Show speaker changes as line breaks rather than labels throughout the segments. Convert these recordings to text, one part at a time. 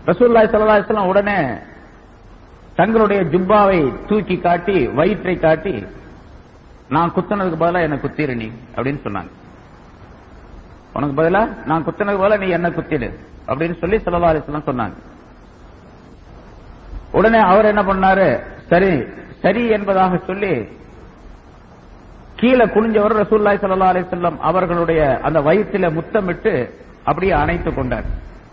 ரசூல்லாய் சல்லாஹ் உடனே தங்களுடைய ஜுப்பாவை தூக்கி காட்டி வயிற்றை காட்டி நான் குத்தினதுக்கு பதிலா என்ன குத்திரு நீ அப்படின்னு சொன்னாங்க உனக்கு பதிலா நான் குத்தினதுக்கு பதிலா நீ என்ன குத்திடு அப்படின்னு சொல்லி சல்லா அலிஸ்லாம் சொன்னாங்க உடனே அவர் என்ன பண்ணாரு சரி சரி என்பதாக சொல்லி கீழே குனிஞ்சவர் ரசூல்லாய் சல்லா அலிசல்லம் அவர்களுடைய அந்த வயிற்றில முத்தமிட்டு அப்படியே அணைத்துக் கொண்டார்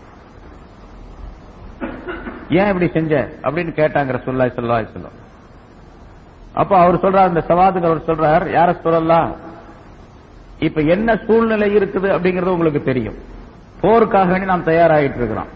ஏன் இப்படி செஞ்ச அப்படின்னு கேட்டாங்க ரசூல்லாய் சல்லா அலிசல்லம் அப்ப அவர் சொல்றார் இந்த சவாதுக்கு அவர் சொல்றார் யார சொல்லலாம் இப்ப என்ன சூழ்நிலை இருக்குது அப்படிங்கறது உங்களுக்கு தெரியும் போருக்காக வேண்டி நாம் தயாராகிட்டு இருக்கிறோம்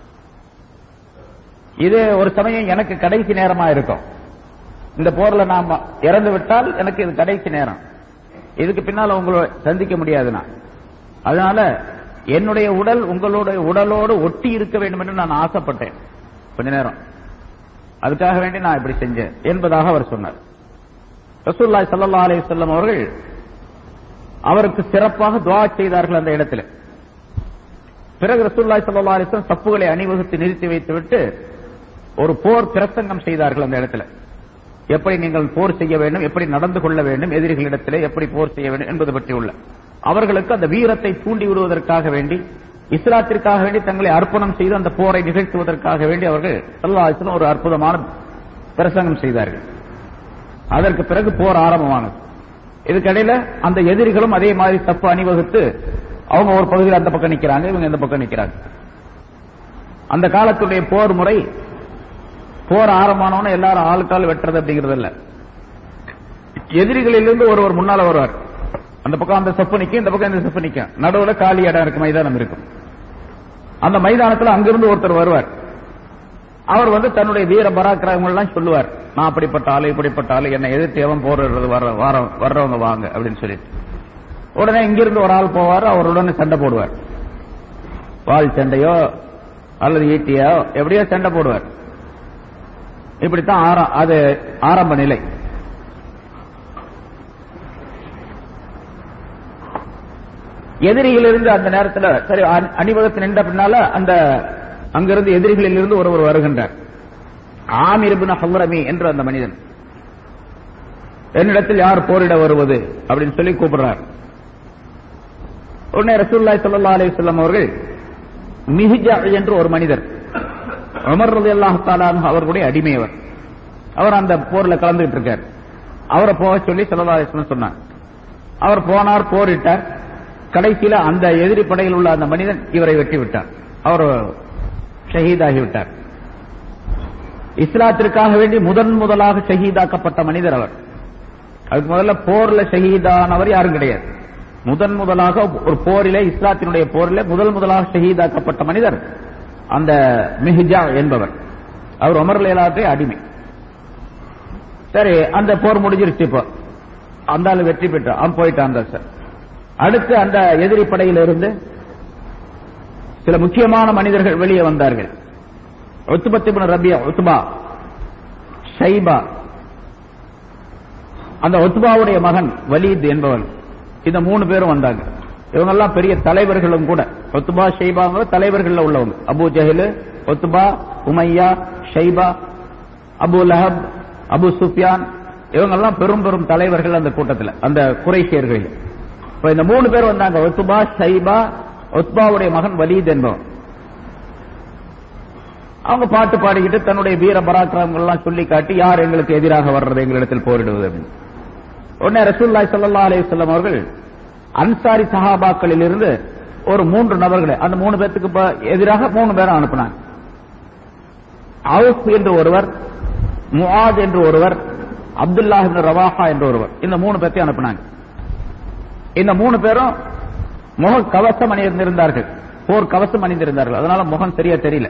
இது ஒரு சமயம் எனக்கு கடைசி நேரமா இருக்கும் இந்த போர்ல நாம் இறந்து விட்டால் எனக்கு இது கடைசி நேரம் இதுக்கு பின்னால உங்களை சந்திக்க முடியாது நான் அதனால என்னுடைய உடல் உங்களுடைய உடலோடு ஒட்டி இருக்க வேண்டும் என்று நான் ஆசைப்பட்டேன் கொஞ்ச நேரம் அதுக்காக வேண்டி நான் இப்படி செஞ்சேன் என்பதாக அவர் சொன்னார் ரசூல்லாய் சல்லா அலி சொல்லம் அவர்கள் அவருக்கு சிறப்பாக துவா செய்தார்கள் அந்த இடத்துல பிறகு ரசூல்லாய் சல்லா அலிஸ்லாம் சப்புகளை அணிவகுத்து நிறுத்தி வைத்துவிட்டு ஒரு போர் பிரசங்கம் செய்தார்கள் அந்த இடத்துல எப்படி நீங்கள் போர் செய்ய வேண்டும் எப்படி நடந்து கொள்ள வேண்டும் எதிரிகளிடத்திலே எப்படி போர் செய்ய வேண்டும் என்பது பற்றி உள்ள அவர்களுக்கு அந்த வீரத்தை தூண்டி விடுவதற்காக வேண்டி இஸ்லாத்திற்காக வேண்டி தங்களை அர்ப்பணம் செய்து அந்த போரை நிகழ்த்துவதற்காக வேண்டி அவர்கள் சல்லாஹிஸ்லாம் ஒரு அற்புதமான பிரசங்கம் செய்தார்கள் அதற்கு பிறகு போர் ஆரம்பமானது இதுக்கடையில அந்த எதிரிகளும் அதே மாதிரி தப்பு அணிவகுத்து அவங்க ஒரு பகுதியில் அந்த பக்கம் நிக்கிறாங்க இவங்க இந்த பக்கம் நிக்கிறாங்க அந்த காலத்துடைய போர் முறை போர் ஆரம்பமானவன எல்லாரும் ஆளுக்கால் வெட்டுறது அப்படிங்கிறது இல்ல எதிரிகளிலிருந்து ஒருவர் முன்னால வருவார் அந்த பக்கம் அந்த செப்பு நிக்கும் இந்த பக்கம் இந்த செப்பு நிக்கும் நடுவுல காலி இடம் இருக்கு மைதானம் இருக்கும் அந்த மைதானத்துல அங்கிருந்து ஒருத்தர் வருவார் அவர் வந்து தன்னுடைய வீர பராக்கிரமங்கள் எல்லாம் சொல்லுவார் நான் அப்படிப்பட்ட ஆளு இப்படிப்பட்ட ஆளு என்ன எதிர்த்து எவன் போடுறது வர வர்றவங்க வாங்க அப்படின்னு சொல்லிட்டு உடனே இங்கிருந்து ஒரு ஆள் போவார் அவருடனே சண்டை போடுவார் வால் சண்டையோ அல்லது ஈட்டியோ எப்படியோ சண்டை போடுவார் இப்படித்தான் அது ஆரம்ப நிலை எதிரிகளிலிருந்து அந்த நேரத்தில் சரி அணிவகுத்து நின்ற பின்னால அந்த அங்கிருந்து எதிரிகளில் இருந்து ஒருவர் வருகின்றார் ஆமிர்பின் ஹல்ரமி என்று அந்த மனிதன் என்னிடத்தில் யார் போரிட வருவது அப்படின்னு சொல்லி கூப்பிடுறார் உடனே ரசூல்லாய் சல்லா அலிஸ்லாம் அவர்கள் மிஹிஜா என்று ஒரு மனிதர் உமர் ரதி அல்லாஹாலான் அவர்களுடைய அடிமையவர் அவர் அந்த போர்ல கலந்துகிட்டு இருக்கார் அவரை போக சொல்லி சல்லா அலிஸ்லாம் சொன்னார் அவர் போனார் போரிட்டார் கடைசியில அந்த எதிரி படையில் உள்ள அந்த மனிதன் இவரை வெட்டி விட்டார் அவர் ஷஹீதாகிவிட்டார் இஸ்லாத்திற்காக வேண்டி முதன் முதலாக ஷஹீதாக்கப்பட்ட மனிதர் அவர் அதுக்கு முதல்ல போர்ல ஷஹீதானவர் யாரும் கிடையாது முதன் முதலாக ஒரு போரிலே இஸ்லாத்தினுடைய போரிலே முதல் முதலாக ஷஹீதாக்கப்பட்ட மனிதர் அந்த மிஹிஜா என்பவர் அவர் உமர் லேலாத்தே அடிமை சரி அந்த போர் முடிஞ்சிருச்சு இப்போ அந்த ஆள் வெற்றி பெற்றார் அவன் போயிட்டான் சார் அடுத்து அந்த எதிரி படையிலிருந்து சில முக்கியமான மனிதர்கள் வெளியே வந்தார்கள் ஒத்துபத்திபுன ரபியா ஒத்துபா ஷைபா அந்த ஒத்துபாவுடைய மகன் வலீத் என்பவன் இந்த மூணு பேரும் வந்தாங்க இவங்க எல்லாம் பெரிய தலைவர்களும் கூட ஒத்துபா ஷைபாங்க தலைவர்கள் உள்ளவங்க அபு ஜஹில் ஒத்துபா உமையா ஷைபா அபு லஹப் அபு சுஃபியான் இவங்க எல்லாம் பெரும் பெரும் தலைவர்கள் அந்த கூட்டத்தில் அந்த குறைசியர்களில் இப்ப இந்த மூணு பேர் வந்தாங்க ஒத்துபா ஷைபா ஒத்பாவுடைய மகன் வலீத் என்பவன் அவங்க பாட்டு பாடிக்கிட்டு தன்னுடைய வீர பராக்கிரமங்கள் எல்லாம் சொல்லி காட்டி யார் எங்களுக்கு எதிராக வர்றது எங்களிடத்தில் போரிடுவது அப்படின்னு உடனே ரசூல்லாய் சல்லா அலிவல்லம் அவர்கள் அன்சாரி சஹாபாக்களில் இருந்து ஒரு மூன்று நபர்களை அந்த மூணு பேர்த்துக்கு எதிராக மூணு பேரை அனுப்பினாங்க அவுப் என்று ஒருவர் முஆத் என்று ஒருவர் அப்துல்லா ரவாஹா என்று ஒருவர் இந்த மூணு பேர்த்தையும் அனுப்பினாங்க இந்த மூணு பேரும் முக கவசம் அணிந்திருந்தார்கள் போர் கவசம் அணிந்திருந்தார்கள் அதனால முகம் சரியா தெரியல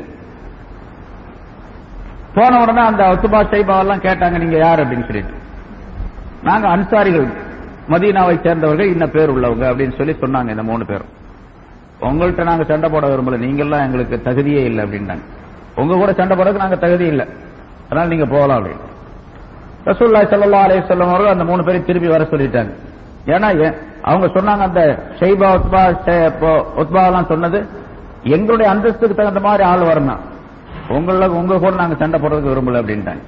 போன உடனே அந்த ஒத்துபா சைபா எல்லாம் கேட்டாங்க நீங்க யார் அப்படின்னு சொல்லிட்டு நாங்க அன்சாரிகள் மதீனாவை சேர்ந்தவர்கள் இன்ன பேர் உள்ளவங்க அப்படின்னு சொல்லி சொன்னாங்க இந்த மூணு பேரும் உங்கள்கிட்ட நாங்க சண்டை போட விரும்பல நீங்கெல்லாம் எங்களுக்கு தகுதியே இல்லை அப்படின்னாங்க உங்க கூட சண்டை போடறதுக்கு நாங்க தகுதி இல்லை அதனால நீங்க போகலாம் அப்படின்னு ரசூல்லா சல்லா அலே சொல்லம் அவர்கள் அந்த மூணு பேரை திருப்பி வர சொல்லிட்டாங்க ஏன்னா அவங்க சொன்னாங்க அந்த ஷைபா ஒத்பா ஒத்பா எல்லாம் சொன்னது எங்களுடைய அந்தஸ்துக்கு தகுந்த மாதிரி ஆள் வரணும் உங்கள உங்க கூட நாங்க சண்டை போடுறதுக்கு விரும்பல அப்படின்ட்டாங்க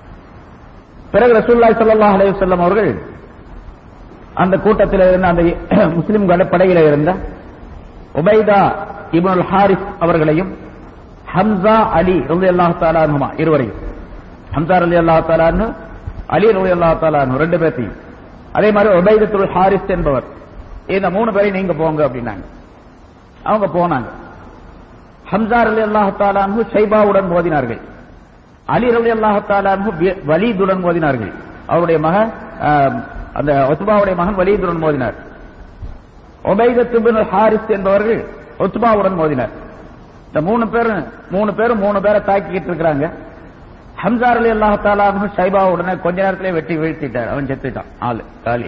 பிறகு ரசூல்லாய் ஸல்லல்லாஹு அலைஹி வஸல்லம் அவர்கள் அந்த கூட்டத்தில் இருந்த அந்த முஸ்லிம் படையில இருந்த உபைதா இப்னுல் ஹாரிஸ் அவர்களையும் ஹம்சா அலி ரலியல்லாஹு தஆலா அன்ஹுமா இருவரையும் ஹம்சா ரலியல்லாஹு தஆலா அன்ஹு அலி ரலியல்லாஹு தஆலா அன்ஹு ரெண்டு பேர்த்தையும் அதே மாதிரி உபைதத்துல் ஹாரிஸ் என்பவர் இந்த மூணு பேரையும் நீங்க போங்க அப்படின்னாங்க அவங்க போனாங்க ஹம்சா ரலியல்லாஹு தஆலா அன்ஹு ஷைபாவுடன் மோதினார்கள் அலி ரலியல்லாஹு தஆலா அன்ஹு பி- வலீதுடன் மோதினார்கள் அவருடைய மகன் ஆஹ், அந்த ஒத்துபாவுடைய மகன் வலீதுடன் மோதினார் உபைதத்து பின் ஹாரிஸ் என்பவர்கள் ஒத்துபாவுடன் மோதினார் இந்த மூணு பேரும் மூணு பேரும் மூணு பேரை தாக்கிட்டு இருக்கிறாங்க ஹம்சா அலி அல்லாஹ் தாலானு ஷைபா உடனே கொஞ்ச நேரத்திலே வெட்டி வீழ்த்திட்டார் அவன் செத்துட்டான் ஆளு காலி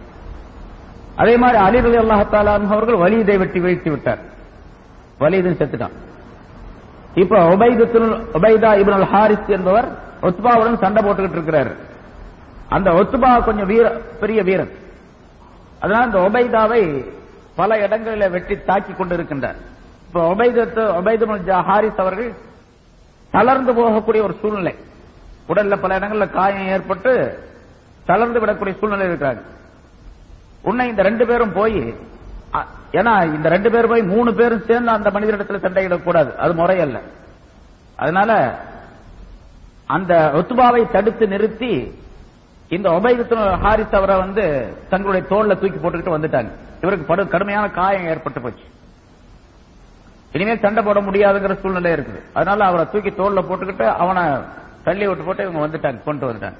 அதே மாதிரி அலி அலி அல்லாஹ் தாலானு அவர்கள் வலீதை வெட்டி வீழ்த்தி விட்டார் வலீதும் செத்துட்டான் இப்ப உபைதத்துல் உபைதா இப்னுல் ஹாரிஸ் என்பவர் ஒத்துபாவுடன் சண்டை போட்டுக்கிட்டு இருக்கிறாரு அந்த ஒத்துபா கொஞ்சம் வீர பெரிய வீரன் அதனால இந்த உபைதாவை பல இடங்களில் வெட்டி தாக்கி கொண்டிருக்கின்றார் இப்ப உபைதத்து உபைது ஹாரிஸ் அவர்கள் தளர்ந்து போகக்கூடிய ஒரு சூழ்நிலை உடல்ல பல இடங்கள்ல காயம் ஏற்பட்டு தளர்ந்து விடக்கூடிய சூழ்நிலை இருக்கிறாங்க உன்னை இந்த ரெண்டு பேரும் போய் அ- ஏன்னா இந்த ரெண்டு பேரும் போய் மூணு பேரும் சேர்ந்து அந்த மனிதரிடத்துல சண்டையிடக்கூடாது அது முறையல்ல அதனால அந்த ஒத்துபாவை தடுத்து நிறுத்தி இந்த உபயோகத்தின் ஹாரிஸ் அவரை வந்து தங்களுடைய தோல்ல தூக்கி போட்டுக்கிட்டு வந்துட்டாங்க இவருக்கு படு கடுமையான காயம் ஏற்பட்டு போச்சு இனிமேல் சண்டை போட முடியாதுங்கிற சூழ்நிலை இருக்குது அதனால அவரை தூக்கி தோல்ல போட்டுக்கிட்டு அவனை தள்ளி விட்டு போட்டு இவங்க வந்துட்டாங்க கொண்டு வந்துட்டாங்க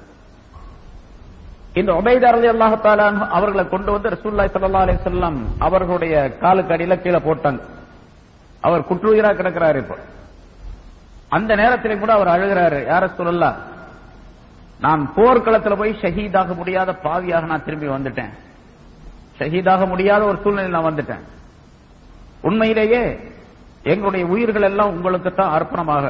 இந்த உபைதார் அலி அல்லாஹால அவர்களை கொண்டு வந்து ரசூல்லாய் சல்லா அலி சொல்லம் அவர்களுடைய காலுக்கு அடியில கீழே போட்டாங்க அவர் குற்றுயிரா கிடக்கிறாரு இப்போ அந்த நேரத்திலே கூட அவர் அழுகிறாரு யார சொல்லலாம் நான் போர்க்களத்துல போய் ஷஹீதாக முடியாத பாவியாக நான் திரும்பி வந்துட்டேன் ஷஹீதாக முடியாத ஒரு சூழ்நிலை நான் வந்துட்டேன் உண்மையிலேயே எங்களுடைய உயிர்கள் எல்லாம் உங்களுக்கு தான் அர்ப்பணமாக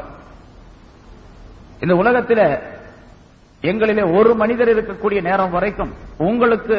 இந்த உலகத்தில எங்களிலே ஒரு மனிதர் இருக்கக்கூடிய நேரம் வரைக்கும் உங்களுக்கு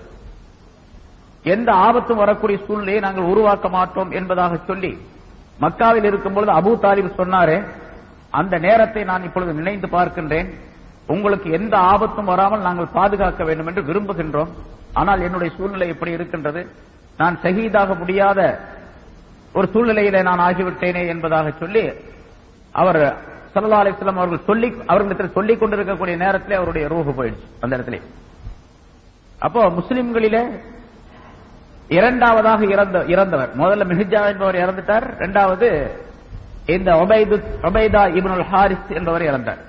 எந்த ஆபத்தும் வரக்கூடிய சூழ்நிலையை நாங்கள் உருவாக்க மாட்டோம் என்பதாக சொல்லி மக்காவில் இருக்கும் பொழுது அபூ தாலிப் சொன்னாரே அந்த நேரத்தை நான் இப்பொழுது நினைந்து பார்க்கின்றேன் உங்களுக்கு எந்த ஆபத்தும் வராமல் நாங்கள் பாதுகாக்க வேண்டும் என்று விரும்புகின்றோம் ஆனால் என்னுடைய சூழ்நிலை எப்படி இருக்கின்றது நான் ஷஹீதாக முடியாத ஒரு சூழ்நிலையிலே நான் ஆகிவிட்டேனே என்பதாக சொல்லி அவர் சல்லா அலிஸ்லாம் அவர்கள் சொல்லி அவர்களிடத்தில் சொல்லிக் கொண்டிருக்கக்கூடிய நேரத்திலே அவருடைய ரூஹு போயிடுச்சு அந்த இடத்துல அப்போ முஸ்லிம்களிலே இரண்டாவதாக இறந்த இறந்தவர் முதல்ல மிஹிஜா என்பவர் இறந்துட்டார் இரண்டாவது இந்த ஒபைது ஒபைதா இப்னுல் ஹாரிஸ் என்பவர் இறந்தார்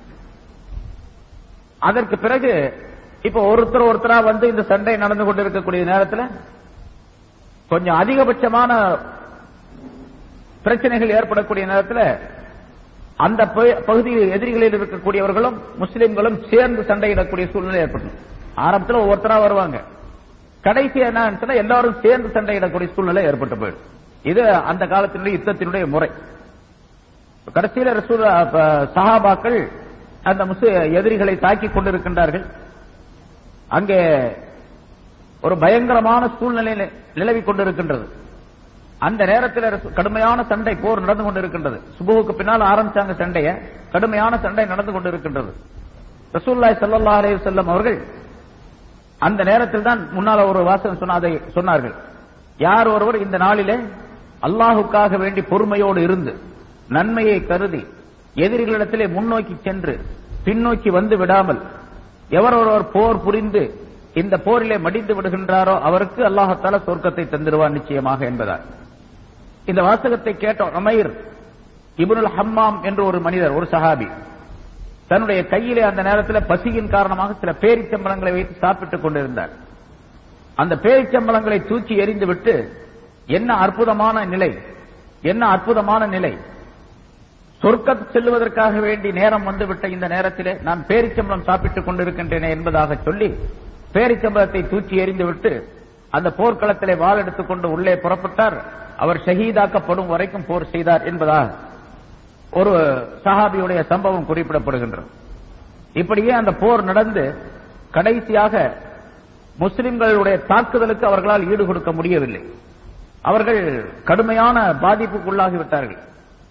அதற்கு பிறகு இப்ப ஒருத்தர் ஒருத்தரா வந்து இந்த சண்டை நடந்து கொண்டிருக்கக்கூடிய நேரத்தில் கொஞ்சம் அதிகபட்சமான பிரச்சனைகள் ஏற்படக்கூடிய நேரத்தில் அந்த ப- பகுதியில் எதிரிகளில் இருக்கக்கூடியவர்களும் முஸ்லிம்களும் சேர்ந்து சண்டையிடக்கூடிய சூழ்நிலை ஏற்படும் ஆரம்பத்தில் ஒவ்வொருத்தரா வருவாங்க கடைசி என்னன்னு சொன்னா எல்லாரும் சேர்ந்து சண்டையிடக்கூடிய சூழ்நிலை ஏற்பட்டு போயிடும் இது அந்த காலத்தினுடைய யுத்தத்தினுடைய முறை கடைசியில ரசூல் அப்ப சஹாபாக்கள் அந்த முஸ்லி எதிரிகளை தாக்கிக் கொண்டிருக்கின்றார்கள் அங்கே ஒரு பயங்கரமான சூழ்நிலை நி- நிலவிக் கொண்டிருக்கின்றது அந்த நேரத்தில் ரசூ- கடுமையான சண்டை போர் நடந்து கொண்டிருக்கின்றது சுபுவுக்கு பின்னால் ஆரம்பிச்சாங்க சண்டைய கடுமையான சண்டை நடந்து கொண்டிருக்கின்றது ரசூல்லாய் ஸல்லல்லாஹு அலைஹி வஸல்லம் அவர்கள் அந்த நேரத்தில் தான் முன்னால ஒரு வாசகம் சொன்ன அதை சொன்னார்கள் யார் ஒருவர் இந்த நாளிலே அல்லாஹுக்காக வேண்டி பொறுமையோடு இருந்து நன்மையை கருதி எதிரிகளிடத்திலே முன்னோக்கி சென்று பின்னோக்கி வந்து விடாமல் எவர் ஒருவர் போர் புரிந்து இந்த போரிலே மடிந்து விடுகின்றாரோ அவருக்கு அல்லாஹத்தால சொர்க்கத்தை தந்திருவான் நிச்சயமாக என்பதால் இந்த வாசகத்தை கேட்ட உமைர் இப்னுல் ஹம்மாம் என்று ஒரு மனிதர் ஒரு சஹாபி தன்னுடைய கையிலே அந்த நேரத்தில் பசியின் காரணமாக சில பேரிச்சம்பளங்களை வைத்து சாப்பிட்டுக் கொண்டிருந்தார் அந்த பேரிச்சம்பளங்களை தூக்கி எறிந்து விட்டு என்ன அற்புதமான நிலை என்ன அற்புதமான நிலை சொர்க்கம் செல்வதற்காக வேண்டி நேரம் வந்துவிட்ட இந்த நேரத்திலே நான் பேரிச்சம்பளம் சாப்பிட்டுக் கொண்டிருக்கின்றேனே என்பதாக சொல்லி பேரிச்சம்பளத்தை தூக்கி எறிந்துவிட்டு அந்த போர்க்களத்திலே வாள் எடுத்துக்கொண்டு உள்ளே புறப்பட்டார் அவர் ஷஹீதாக்கப்படும் வரைக்கும் போர் செய்தார் என்பதாக ஒரு சஹாபியுடைய சம்பவம் குறிப்பிடப்படுகின்றது இப்படியே அந்த போர் நடந்து கடைசியாக முஸ்லிம்களுடைய தாக்குதலுக்கு அவர்களால் ஈடு கொடுக்க முடியவில்லை அவர்கள் கடுமையான பாதிப்புக்குள்ளாகிவிட்டார்கள்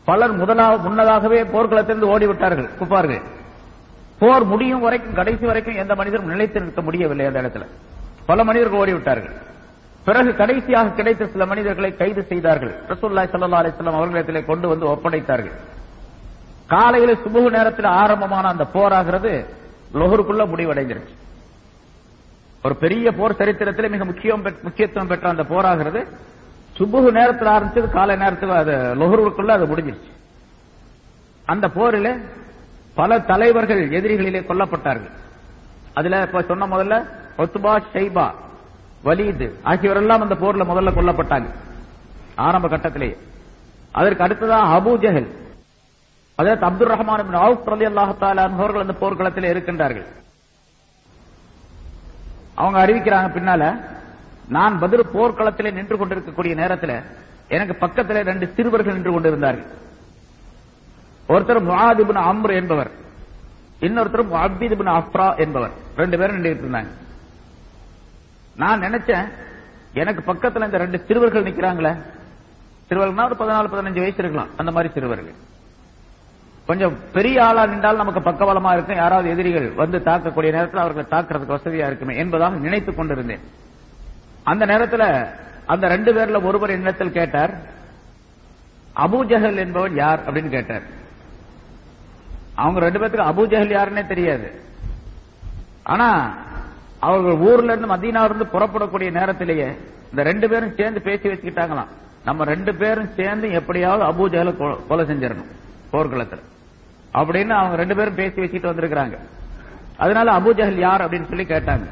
பலர் முதலாக முன்னதாகவே போர்க்களத்திலிருந்து ஓடிவிட்டார்கள் குப்பார்கள் போர் முடியும் வரைக்கும் கடைசி வரைக்கும் எந்த மனிதரும் நிலைத்து நிற்க முடியவில்லை அந்த இடத்துல பல மனிதர்கள் ஓடிவிட்டார்கள் பிறகு கடைசியாக கிடைத்த சில மனிதர்களை கைது செய்தார்கள் ரசூல்லாய் சல்லா அலிஸ்லாம் அவர்களிடத்திலே கொண்டு வந்து ஒப்படைத்தார்கள் காலையில சுபுகு நேரத்தில் ஆரம்பமான அந்த போராகிறது லொஹருக்குள்ள முடிவடைஞ்சிருச்சு ஒரு பெரிய போர் சரித்திரத்தில் மிக முக்கியம் பெற்- முக்கியத்துவம் பெற்ற அந்த போராகிறது சுபுகு நேரத்தில் ஆரம்பிச்சது காலை நேரத்தில் அது லொஹருக்குள்ள அது முடிஞ்சிருச்சு அந்த போரில் பல தலைவர்கள் எதிரிகளிலே கொல்லப்பட்டார்கள் அதுல இப்ப சொன்ன முதல்ல ஒத்துபா ஷைபா வலீது ஆகியோரெல்லாம் அந்த போர்ல முதல்ல கொல்லப்பட்டாங்க ஆரம்ப கட்டத்திலேயே அதற்கு அடுத்ததா அபூ ஜஹல் அதற்கு அப்துல் ரஹ்மான் பின் அவுப் ரலியல்லாஹு தஆலா அவர்கள் அந்த போர்க்களத்தில் இருக்கின்றார்கள் அவங்க அறிவிக்கிறாங்க பின்னால நான் பதில் போர்க்களத்திலே நின்று கொண்டிருக்கக்கூடிய நேரத்தில் எனக்கு பக்கத்திலே ரெண்டு சிறுவர்கள் நின்று கொண்டிருந்தார்கள் ஒருத்தர் முஆத் இப்னு அம்ர் என்பவர் இன்னொருத்தர் முஅப்பித் இப்னு அஃப்ரா என்பவர் ரெண்டு பேரும் நின்றுட்டு இருந்தாங்க நான் நினைச்சேன் எனக்கு பக்கத்துல இந்த ரெண்டு சிறுவர்கள் நிக்கிறாங்களே சிறுவர்கள்னா ஒரு பதினாலு பதினஞ்சு வயசு இருக்கலாம் அந்த மாதிரி சிறுவர்கள் கொஞ்சம் பெரிய ஆளா நின்றால் நமக்கு பக்கபலமா இருக்கும் யாராவது எதிரிகள் வந்து தாக்கக்கூடிய நேரத்தில் அவர்களை தாக்குறதுக்கு வசதியா இருக்குமே என்பதாக நினைத்துக் கொண்டிருந்தேன் அந்த நேரத்துல அந்த ரெண்டு பேர்ல ஒருவர் என்னிடத்தில் கேட்டார் அபூ ஜஹல் என்பவன் யார் அப்படின்னு கேட்டார் அவங்க ரெண்டு பேத்துக்கு அபூ ஜஹல் யாருன்னே தெரியாது ஆனா அவர்கள் ஊர்ல இருந்து மதீனாவில இருந்து புறப்படக்கூடிய நேரத்திலேயே இந்த ரெண்டு பேரும் சேர்ந்து பேசி வச்சுக்கிட்டாங்களாம் நம்ம ரெண்டு பேரும் சேர்ந்து எப்படியாவது அபூ ஜஹலை கொ- கொலை செஞ்சிடணும் போர்க்களத்துல அப்படின்னு அவங்க ரெண்டு பேரும் பேசி வச்சுட்டு வந்திருக்கிறாங்க அதனால அபூ ஜஹல் யார் அப்படின்னு சொல்லி கேட்டாங்க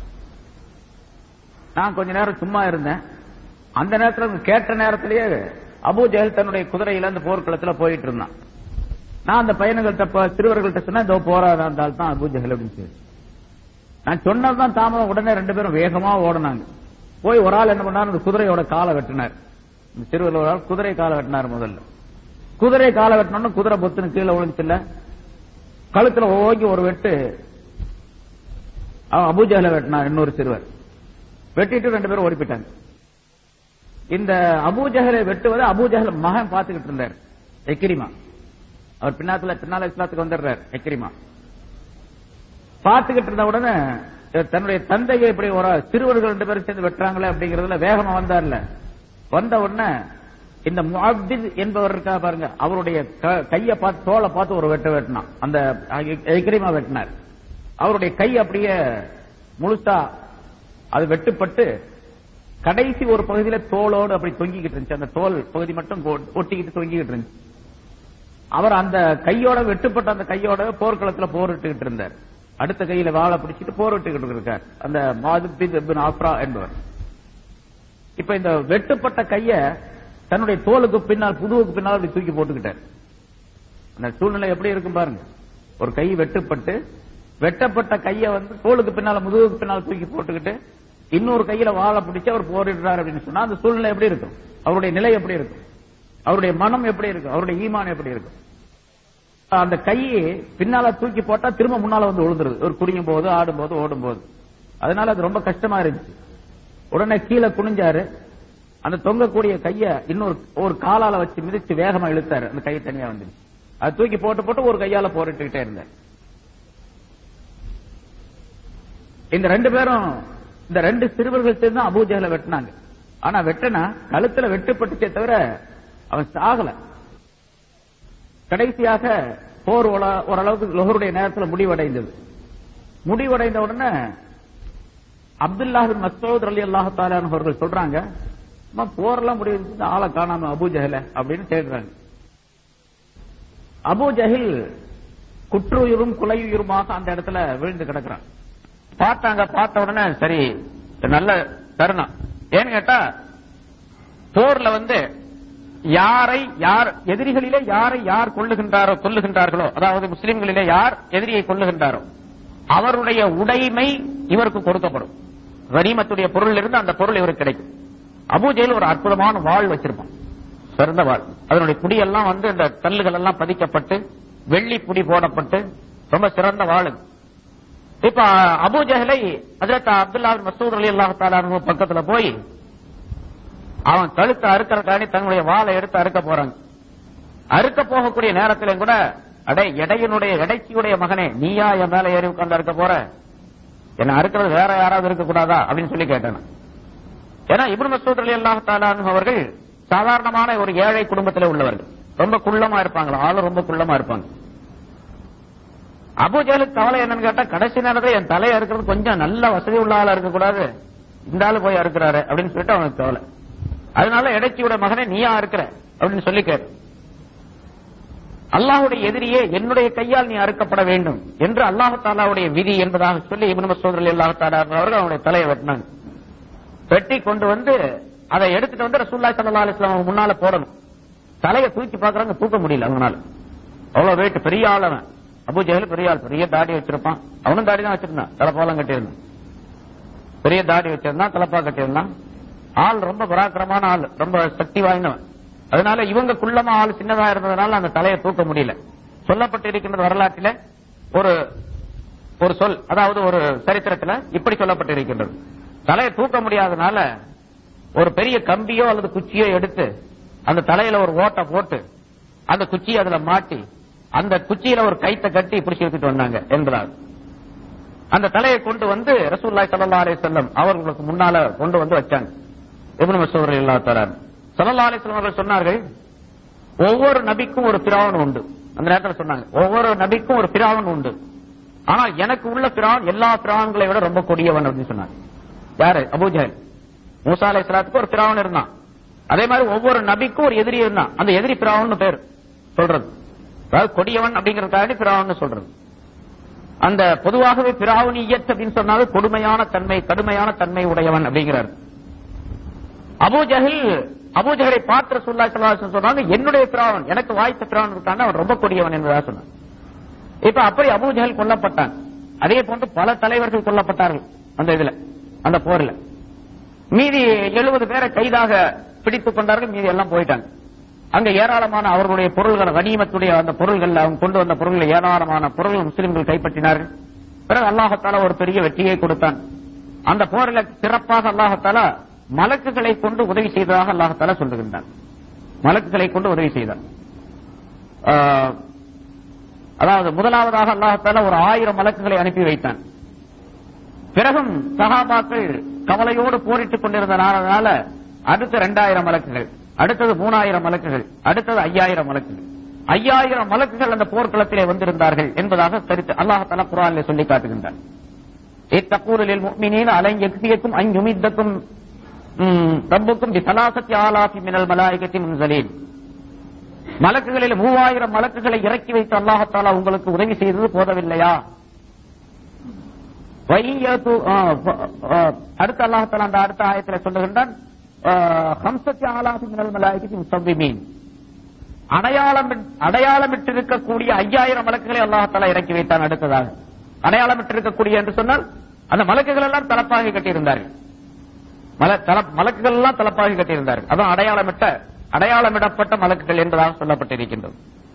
நான் கொஞ்ச நேரம் சும்மா இருந்தேன் அந்த நேரத்துல அவங்க கேட்ட நேரத்திலேயே அபூ ஜஹல் தன்னுடைய குதிரையில அந்த போர்க்களத்துல போயிட்டு இருந்தான் நான் அந்த பையன்கள்ட்ட ப- சிறுவர்கள்ட்ட சொன்னா இதோ போராத இருந்தால் தான் அபூ ஜஹல் அப்படின்னு சொல்லி நான் சொன்னதுதான் தாமதம் உடனே ரெண்டு பேரும் வேகமா ஓடினாங்க போய் ஒரு ஆள் என்ன பண்ணார் அந்த குதிரையோட காலை வெட்டினார் இந்த சிறுவர் ஒரு ஆள் குதிரை காலை வெட்டினார் முதல்ல குதிரை காலை வெட்டினோன்னு குதிரை பொத்துன்னு கீழே விழுந்துச்சுல கழுத்துல ஓங்கி ஒரு வெட்டு அவன் அபூஜஹல வெட்டினார் இன்னொரு சிறுவர் வெட்டிட்டு ரெண்டு பேரும் ஓடி போயிட்டாங்க இந்த அபூஜஹலை வெட்டுவதை அபூஜஹல் மகன் பார்த்துக்கிட்டு இருந்தார் எக்கிரிமா அவர் பின்னாத்துல பின்னால இஸ்லாத்துக்கு வந்துடுறார் எக்கிரிமா பார்த்துக்கிட்டு இருந்த உடனே தன்னுடைய தந்தையை இப்படி ஒரு சிறுவர்கள் ரெண்டு பேரும் சேர்ந்து வெட்டுறாங்களே அப்படிங்கறதுல வேகமா வந்தார்ல வந்த உடனே இந்த முஅப்பித் என்பவர் இருக்கா பாருங்க அவருடைய க- கையை பார்த்து தோலை பார்த்து ஒரு வெட்ட வெட்டினான் அந்த எக்கிரிமா வெட்டினார் அவருடைய கை அப்படியே முழுசா அது வெட்டுப்பட்டு கடைசி ஒரு பகுதியில தோலோடு அப்படி தொங்கிக்கிட்டு இருந்துச்சு அந்த தோல் பகுதி மட்டும் ஒ- ஒட்டிக்கிட்டு தொங்கிக்கிட்டு இருந்துச்சு அவர் அந்த கையோட வெட்டுப்பட்ட அந்த கையோட போர்க்களத்துல போரிட்டுக்கிட்டு இருந்தார் அடுத்த கையில வாழை பிடிச்சிட்டு போரிட்டுக்கிட்டு இருக்கார் அந்த மாதுபித் இப்னு ஆஃப்ரா என்பவர் இப்ப இந்த வெட்டுப்பட்ட கைய தன்னுடைய தோலுக்கு பின்னால் புதுவுக்கு பின்னால் அப்படி தூக்கி போட்டுக்கிட்டார் அந்த சூழ்நிலை எப்படி இருக்கும் பாருங்க ஒரு கை வெட்டுப்பட்டு வெட்டப்பட்ட கைய வந்து தோலுக்கு பின்னால முதுகுக்கு பின்னால் தூக்கி போட்டுக்கிட்டு இன்னொரு கையில வாழை பிடிச்சு அவர் போரிடுறார் அப்படின்னு சொன்னா அந்த சூழ்நிலை எப்படி இருக்கும் அவருடைய நிலை எப்படி இருக்கும் அவருடைய மனம் எப்படி இருக்கும் அவருடைய ஈமான் எப்படி இருக்கும் அந்த கையை பின்னால தூக்கி போட்டா திரும்ப முன்னால வந்து விழுந்துருது ஒரு குடியும் போது ஆடும் போது ஓடும் போது அதனால அது ரொம்ப கஷ்டமா இருந்துச்சு உடனே கீழே குனிஞ்சாரு அந்த தொங்கக்கூடிய கைய இன்னொரு ஒரு காலால வச்சு மிதிச்சு வேகமா இழுத்தாரு அந்த கை தனியா வந்துருச்சு அது தூக்கி போட்டு போட்டு ஒரு கையால போரிட்டுக்கிட்டே இருந்தார் இந்த ரெண்டு பேரும் இந்த ரெண்டு சிறுவர்கள் சேர்ந்து அபூஜஹல வெட்டினாங்க ஆனா வெட்டனா கழுத்துல வெட்டுப்பட்டுச்சே தவிர அவன் சாகல கடைசியாக போர் ஓல- ஓரளவுக்கு லொஹருடைய நேரத்தில் முடிவடைந்தது முடிவடைந்த உடனே அப்துல்லாஹின் மசூத் அலி அல்லாஹு அவர்கள் சொல்றாங்க அம்மா, போரெல்லாம் முடிவு ஆளை காணாம அபூ ஜஹல அப்படின்னு தேடுறாங்க அபூ ஜஹில் குற்றுயிரும் குலையுயிருமாக அந்த இடத்துல விழுந்து கிடக்குறான் பார்த்தாங்க பார்த்த உடனே சரி இது நல்ல தருணம் ஏன்னு கேட்டா போர்ல வந்து யாரை யார் எதிரிகளிலே யாரை யார் கொள்ளுகின்றாரோ கொல்லுகின்றார்களோ அதாவது முஸ்லிம்களிலே யார் எதிரியை கொல்லுகின்றாரோ அவருடைய உடைமை இவருக்கு கொடுக்கப்படும் கனிமத்துடைய பொருள் இருந்து அந்த பொருள் இவருக்கு கிடைக்கும் அபூஜையில் ஒரு அற்புதமான வாழ் வச்சிருப்பான் சிறந்த வாழ் அதனுடைய குடியெல்லாம் வந்து இந்த கல்லுகள் எல்லாம் பதிக்கப்பட்டு வெள்ளி புடி போடப்பட்டு ரொம்ப சிறந்த வாழ் இது. இப்ப அபூஜஹலை ஹஜரத் அப்துல்லா மசூத் அலி அல்லாஹ் பக்கத்துல போய் அவன் கழுத்தை அறுக்கிறக்காண்டி தன்னுடைய வாளை எடுத்து அறுக்க போறாங்க அறுக்க போகக்கூடிய நேரத்திலும் கூட அடே எடையினுடைய எடைச்சியுடைய மகனே நீயா என் மேல ஏறி உட்கார்ந்து அறுக்க போற என்ன அறுக்கிறது வேற யாராவது இருக்க கூடாதா அப்படின்னு சொல்லி கேட்டேன் ஏன்னா இப்னு மசூத் அலி அல்லாஹ் தாலான் அவர்கள் சாதாரணமான ஒரு ஏழை குடும்பத்தில் உள்ளவர்கள் ரொம்ப குள்ளமா இருப்பாங்க ஆளு ரொம்ப குள்ளமா இருப்பாங்க அபுஜலுக்கு கவலை என்னன்னு கேட்டா கடைசி நேரத்தில் என் தலையை இருக்கிறது கொஞ்சம் நல்ல வசதி உள்ள ஆளா இருக்க கூடாது இந்த ஆளு போய் அறுக்கிறாரு அப்படின்னு சொல்லிட்டு அவனுக்கு கவலை அதனால இடைச்சியோட மகனே நீயா இருக்கிற அப்படின்னு சொல்லி கேட்டு அல்லாஹுடைய எதிரியே என்னுடைய கையால் நீ அறுக்கப்பட வேண்டும் என்று அல்லாஹு தாலாவுடைய விதி என்பதாக சொல்லி இப்னு மசூத் அலி அல்லாஹ் தாலா அவர்கள் அவனுடைய தலையை வெட்டினாங்க வெட்டி கொண்டு வந்து அதை எடுத்துட்டு வந்து ரசூல்லா சல்லா அலிஸ்லாம் அவங்க முன்னால போடணும் தலையை தூக்கி பாக்குறாங்க தூக்க முடியல அவங்களால அவ்வளவு வெயிட் பெரிய ஆள் அவன் அபு ஜெகல் பெரிய ஆள் பெரிய தாடி வச்சிருப்பான் அவனும் தாடி தான் வச்சிருந்தான் தலைப்பாலாம் கட்டியிருந்தான் பெரிய தாடி வச்சிருந்தான் தலைப்பா கட்டியிருந்தான் ஆள் ரொம்ப பராக்கிரமான ஆள் ரொம்ப சக்தி வாய்ந்தவன் அதனால இவங்க குள்ளமா ஆள் சின்னதா இருந்ததுனால அந்த தலையை தூக்க முடியல சொல்லப்பட்டு இருக்கின்ற வரலாற்றில ஒரு ஒரு சொல் அதாவது ஒரு சரித்திரத்துல இப்படி சொல்லப்பட்டு இருக்கின்றது தலையை தூக்க முடியாதனால ஒரு பெரிய கம்பியோ அல்லது குச்சியோ எடுத்து அந்த தலையில ஒரு ஓட்டை போட்டு அந்த குச்சியை அதுல மாட்டி அந்த குச்சியில ஒரு கைத்தை கட்டி பிடிச்சி எடுத்துட்டு வந்தாங்க என்பதாக அந்த தலையை கொண்டு வந்து ரசூல்லாய் சல்லா அலி செல்லம் அவர்களுக்கு முன்னால கொண்டு வந்து வச்சாங்க இப்னு மசூர் இல்லா தரான் சல்லா அலி செல்லம் அவர்கள் சொன்னார்கள் ஒவ்வொரு நபிக்கும் ஒரு பிராவன் உண்டு அந்த நேரத்தில் சொன்னாங்க ஒவ்வொரு நபிக்கும் ஒரு பிராவன் உண்டு ஆனால் எனக்கு உள்ள பிராவன் எல்லா பிராவன்களை விட ரொம்ப கொடியவன் அப்படின்னு சொன்னாங்க யாரு அபூஜஹல் மூசா அலை சலாத்துக்கு ஒரு பிராவன் இருந்தான் அதே மாதிரி ஒவ்வொரு நபிக்கும் ஒரு எதிரி இருந்தான் அந்த எதிரி பிராவன் பேர் சொல்றது அதாவது கொடியவன் அப்படிங்கறதுக்காக பிராவன் சொல்றது அந்த பொதுவாகவே பிராவணியத் அப்படின்னு சொன்னாவே கொடுமையான தன்மை கடுமையான தன்மை உடையவன் அப்படிங்கிறார் அபூஜஹில் அபூஜஹலை பார்த்து சொல்லா சொல்லாசன் சொன்னாங்க என்னுடைய பிராவன் எனக்கு வாய்த்த பிராவன் இருக்காங்க அவன் ரொம்ப கொடியவன் என்பதாக சொன்னான் இப்ப அப்படி அபூஜஹல் கொல்லப்பட்டான் அதே போன்று பல தலைவர்கள் கொல்லப்பட்டார்கள் அந்த இதுல அந்த போர்ல மீதி எழுபது பேரை கைதாக பிடித்துக் கொண்டார்கள் மீதி எல்லாம் போயிட்டாங்க அங்க ஏராளமான அவர்களுடைய பொருள்கள் கனிமத்துடைய அந்த பொருள்கள் அவங்க கொண்டு வந்த பொருள்கள் ஏராளமான பொருள்கள் முஸ்லிம்கள் கைப்பற்றினார்கள் பிறகு அல்லாஹத்தால ஒரு பெரிய வெற்றியை கொடுத்தான் அந்த போரில் சிறப்பாக அல்லாஹத்தால மலக்குகளை கொண்டு உதவி செய்ததாக அல்லாஹத்தால சொல்லுகின்றான் மலக்குகளை கொண்டு உதவி செய்தார் ஆஹ், அதாவது முதலாவதாக அல்லாஹத்தால ஒரு ஆயிரம் மலக்குகளை அனுப்பி வைத்தான் பிறகும் சகாபாக்கள் கவலையோடு போரிட்டுக் கொண்டிருந்தனால அடுத்த இரண்டாயிரம் மலக்குகள் அடுத்தது மூணாயிரம் மலக்குகள் அடுத்தது ஐயாயிரம் மலக்குகள் ஐயாயிரம் மலக்குகள் அந்த போர்க்களத்திலே வந்திருந்தார்கள் என்பதாக சரித்து அல்லாஹால குரானிலே சொல்லி காட்டுகின்றார் இத்தக்கூறலில் முக்மினீன் அலை எக்ஸியக்கும் அஞ்சுமித்தக்கும் ரப்புக்கும் பிசலாசத்தி ஆலாசி மினல் மலாய்கத்தி முன்சலீன் மலக்குகளில் மூவாயிரம் மலக்குகளை இறக்கி வைத்து அல்லாஹத்தாலா உங்களுக்கு உதவி செய்தது போதவில்லையா வையத்து அடுத்த அல்லாஹத்தாலா அந்த அடுத்த ஆயத்தில் சொல்லுகின்றான் ஹம்சத்தி ஆலாசி மினல் மலாய்கத்தி முசவ்விமீன் அடையாளம் அடையாளமிட்டிருக்கக்கூடிய ஐயாயிரம் மலக்குகளை அல்லாஹால இறக்கி வைத்தான் அடுத்ததாக அடையாளமிட்டிருக்கக்கூடிய என்று சொன்னால் அந்த மலக்குகள் எல்லாம் தலப்பாகி கட்டியிருந்தார்கள் மல- தல- மலக்குகள் எல்லாம் தலப்பாகி கட்டியிருந்தார்கள் அதான் அடையாளமிட்ட அடையாளமிடப்பட்ட மலக்குகள் என்பதாக சொல்லப்பட்டிருக்கின்றது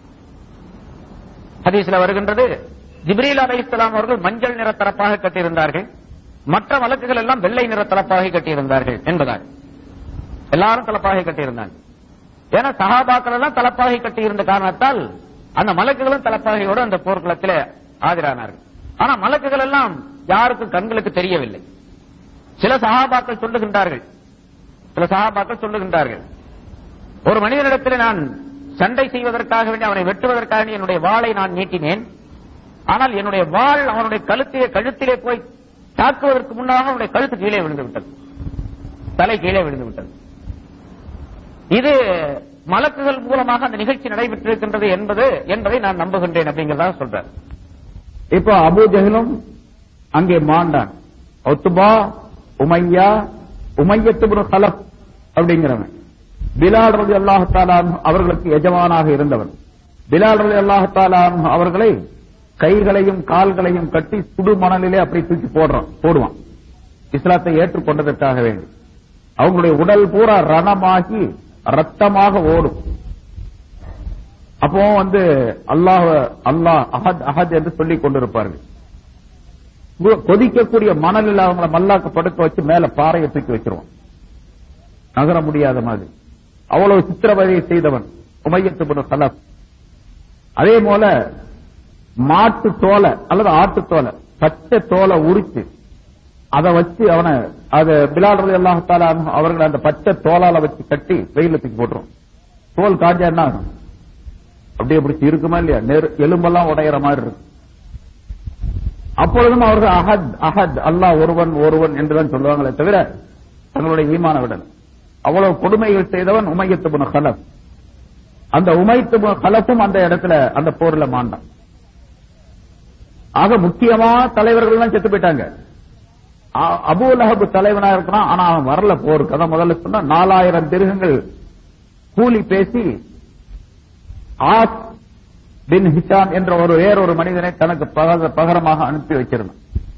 ஹதீஸ்ல வருகின்றது ஜிப்ரீல் அலை இஸ்லாம் அவர்கள் மஞ்சள் நிற தலப்பாக கட்டியிருந்தார்கள் மற்ற மலக்குகள் எல்லாம் வெள்ளை நிற தலப்பாகி கட்டியிருந்தார்கள் என்பதாக எல்லாரும் தலப்பாகி கட்டியிருந்தாங்க ஏன்னா சஹாபாக்கள் எல்லாம் தலப்பாகை கட்டி இருந்த காரணத்தால் அந்த மலக்குகளும் தலப்பாகையோடு அந்த போர்க்களத்திலே ஆஜரானார்கள் ஆனா மலக்குகள் எல்லாம் யாருக்கும் கண்களுக்கு தெரியவில்லை சில சஹாபாக்கள் சொல்லுகின்றார்கள் சில சஹாபாக்கள் சொல்லுகின்றார்கள் ஒரு மனிதனிடத்தில் நான் சண்டை செய்வதற்காக வேண்டி அவனை வெட்டுவதற்காக வேண்டி என்னுடைய வாளை நான் நீட்டினேன் ஆனால் என்னுடைய வாள் அவனுடைய கழுத்திலே கழுத்திலே போய் தாக்குவதற்கு முன்னாக அவனுடைய கழுத்து கீழே விழுந்து விட்டது தலை கீழே விழுந்து விட்டது இது மலக்குகள் மூலமாக அந்த நிகழ்ச்சி நடைபெற்றிருக்கின்றது என்பது என்பதை நான் நம்புகின்றேன் அப்படிங்கறதாக சொல்றார்
இப்போ அபூ ஜஹலும் அங்கே மாண்டான் ஒத்துபா உமையா உமையத்துபுரு ஹலப் அப்படிங்கிறவன் பிலால் ரதி அல்லாஹாலான் அவர்களுக்கு எஜமானாக இருந்தவன் பிலால் ரதி அல்லாஹாலான் அவர்களை கைகளையும் கால்களையும் கட்டி சுடு மணலிலே அப்படி தூக்கி போடுறான் போடுவான் இஸ்லாத்தை ஏற்றுக்கொண்டதற்காக வேண்டி அவங்களுடைய உடல் பூரா ரணமாகி ரத்தமாக ஓடும் அப்போ வந்து அல்லாஹ் அல்லாஹ் அஹத் அஹத் என்று சொல்லிக் கொண்டிருப்பார்கள் கு- கொதிக்கக்கூடிய மணலில் அவங்கள மல்லாக்க படுக்க வச்சு மேல பாறையை தூக்கி வச்சிருவான் நகர முடியாத மாதிரி அவ்வளவு சித்திரவதையை செய்தவன் உமையத்து பின் கலப் அதே போல மாட்டு தோலை அல்லது ஆட்டு தோலை பச்சை தோலை உரிச்சு அதை வச்சு அவனை அது பிலால் ரலி அல்லாஹால அவர்கள் அந்த பச்சை தோலால வச்சு கட்டி வெயில தூக்கி போட்டுரும் தோல் காஞ்சா என்ன ஆகும்? அப்படியே பிடிச்சி இருக்குமா இல்லையா நெரு எலும்பெல்லாம் உடையிற மாதிரி இருக்கும் அப்பொழுதும் அவர்கள் அஹத் அஹத் அல்லாஹ் ஒருவன் ஒருவன் என்றுதான் சொல்லுவாங்களே தவிர தங்களுடைய ஈமான விடல் அவ்வளவு கொடுமைகள் செய்தவன் உமையத்து புன கலப் அந்த உமைத்து புன கலப்பும் அந்த இடத்துல அந்த போர்ல மாண்டான் ஆக முக்கியமான தலைவர்கள் எல்லாம் செத்து போயிட்டாங்க அ- அபூ லஹப் தலைவனா இருக்கிறான் ஆனா அவன் வரல போருக்கு அதான் முதல்ல சொன்னா நாலாயிரம் திருகங்கள் கூலி பேசி ஆஸ் பின் ஹிஷாம் என்ற ஒரு வேறொரு மனிதனை தனக்கு பக- பகரமாக அனுப்பி வச்சிருந்தான்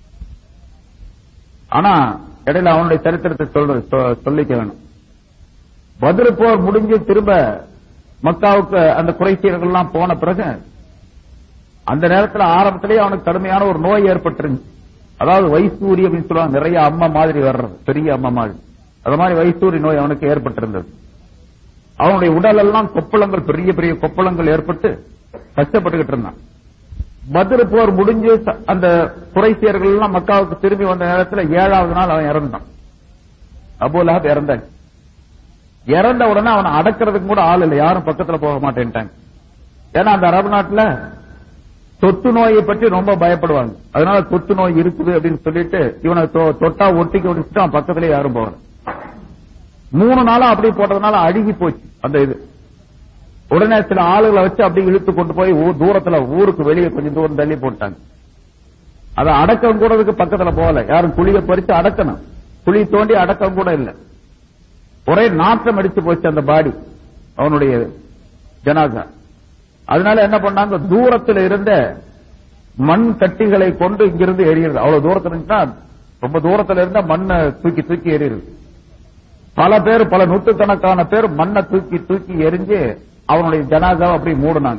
ஆனா இடையில அவனுடைய சரித்திரத்தை சொல்ற சொ- சொல்லிக்க வேணும் பதில் போர் முடிஞ்சு திரும்ப மக்காவுக்கு அந்த குறைசீர்கள் எல்லாம் போன பிறகு அந்த நேரத்துல ஆரம்பத்திலேயே அவனுக்கு கடுமையான ஒரு நோய் ஏற்பட்டிருந்துச்சு அதாவது வைசூரி அப்படின்னு சொல்லுவாங்க நிறைய அம்மா மாதிரி வர்றது பெரிய அம்மா மாதிரி அது மாதிரி வைசூரி நோய் அவனுக்கு ஏற்பட்டிருந்தது அவனுடைய உடல் எல்லாம் கொப்பளங்கள் பெரிய பெரிய கொப்பளங்கள் ஏற்பட்டு கஷ்டப்பட்டுக்கிட்டு இருந்தான் பத்ர் போர் முடிஞ்சு ச- அந்த குறைசியர்கள் எல்லாம் மக்காவுக்கு திரும்பி வந்த நேரத்துல ஏழாவது நாள் அவன் இறந்தான் அபூ லஹப் இறந்தாங்க இறந்த உடனே அவனை அடக்கிறதுக்கு கூட ஆள் இல்லை யாரும் பக்கத்துல போக மாட்டேன்ட்டாங்க ஏன்னா அந்த அரபு நாட்டுல தொத்து நோயை பற்றி ரொம்ப பயப்படுவாங்க அதனால தொத்து நோய் இருக்குது அப்படின்னு சொல்லிட்டு இவனை தொ- தொட்டா ஒட்டிக்க ஒட்டிச்சுட்டு அவன் பக்கத்துல யாரும் போகல மூணு நாளா அப்படி போட்டதுனால அழுகி போச்சு அந்த இது உடனே சில ஆளுகளை வச்சு அப்படி இழுத்து கொண்டு போய் ஊ- தூரத்துல ஊருக்கு வெளியே கொஞ்சம் தூரம் தள்ளி போட்டாங்க அதை அடக்கம் கூடதுக்கு பக்கத்துல போகல யாரும் குழிய பறிச்சு அடக்கணும் குழி தோண்டி அடக்கம் கூட இல்ல ஒரே நாற்றம் அடிச்சு போச்சு அந்த பாடி அவனுடைய ஜனாசா அதனால என்ன பண்ணாங்க தூரத்துல இருந்த மண் கட்டிகளை கொண்டு இங்கிருந்து எரியுது அவ்வளவு தூரத்துல இருந்துச்சுன்னா ரொம்ப தூரத்துல இருந்த மண்ணை தூக்கி தூக்கி எரியுது பல பேர் பல நூற்றுக்கணக்கான பேர் மண்ணை தூக்கி தூக்கி எரிஞ்சு அவனுடைய ஜனாதாவை அப்படி மூடினாங்க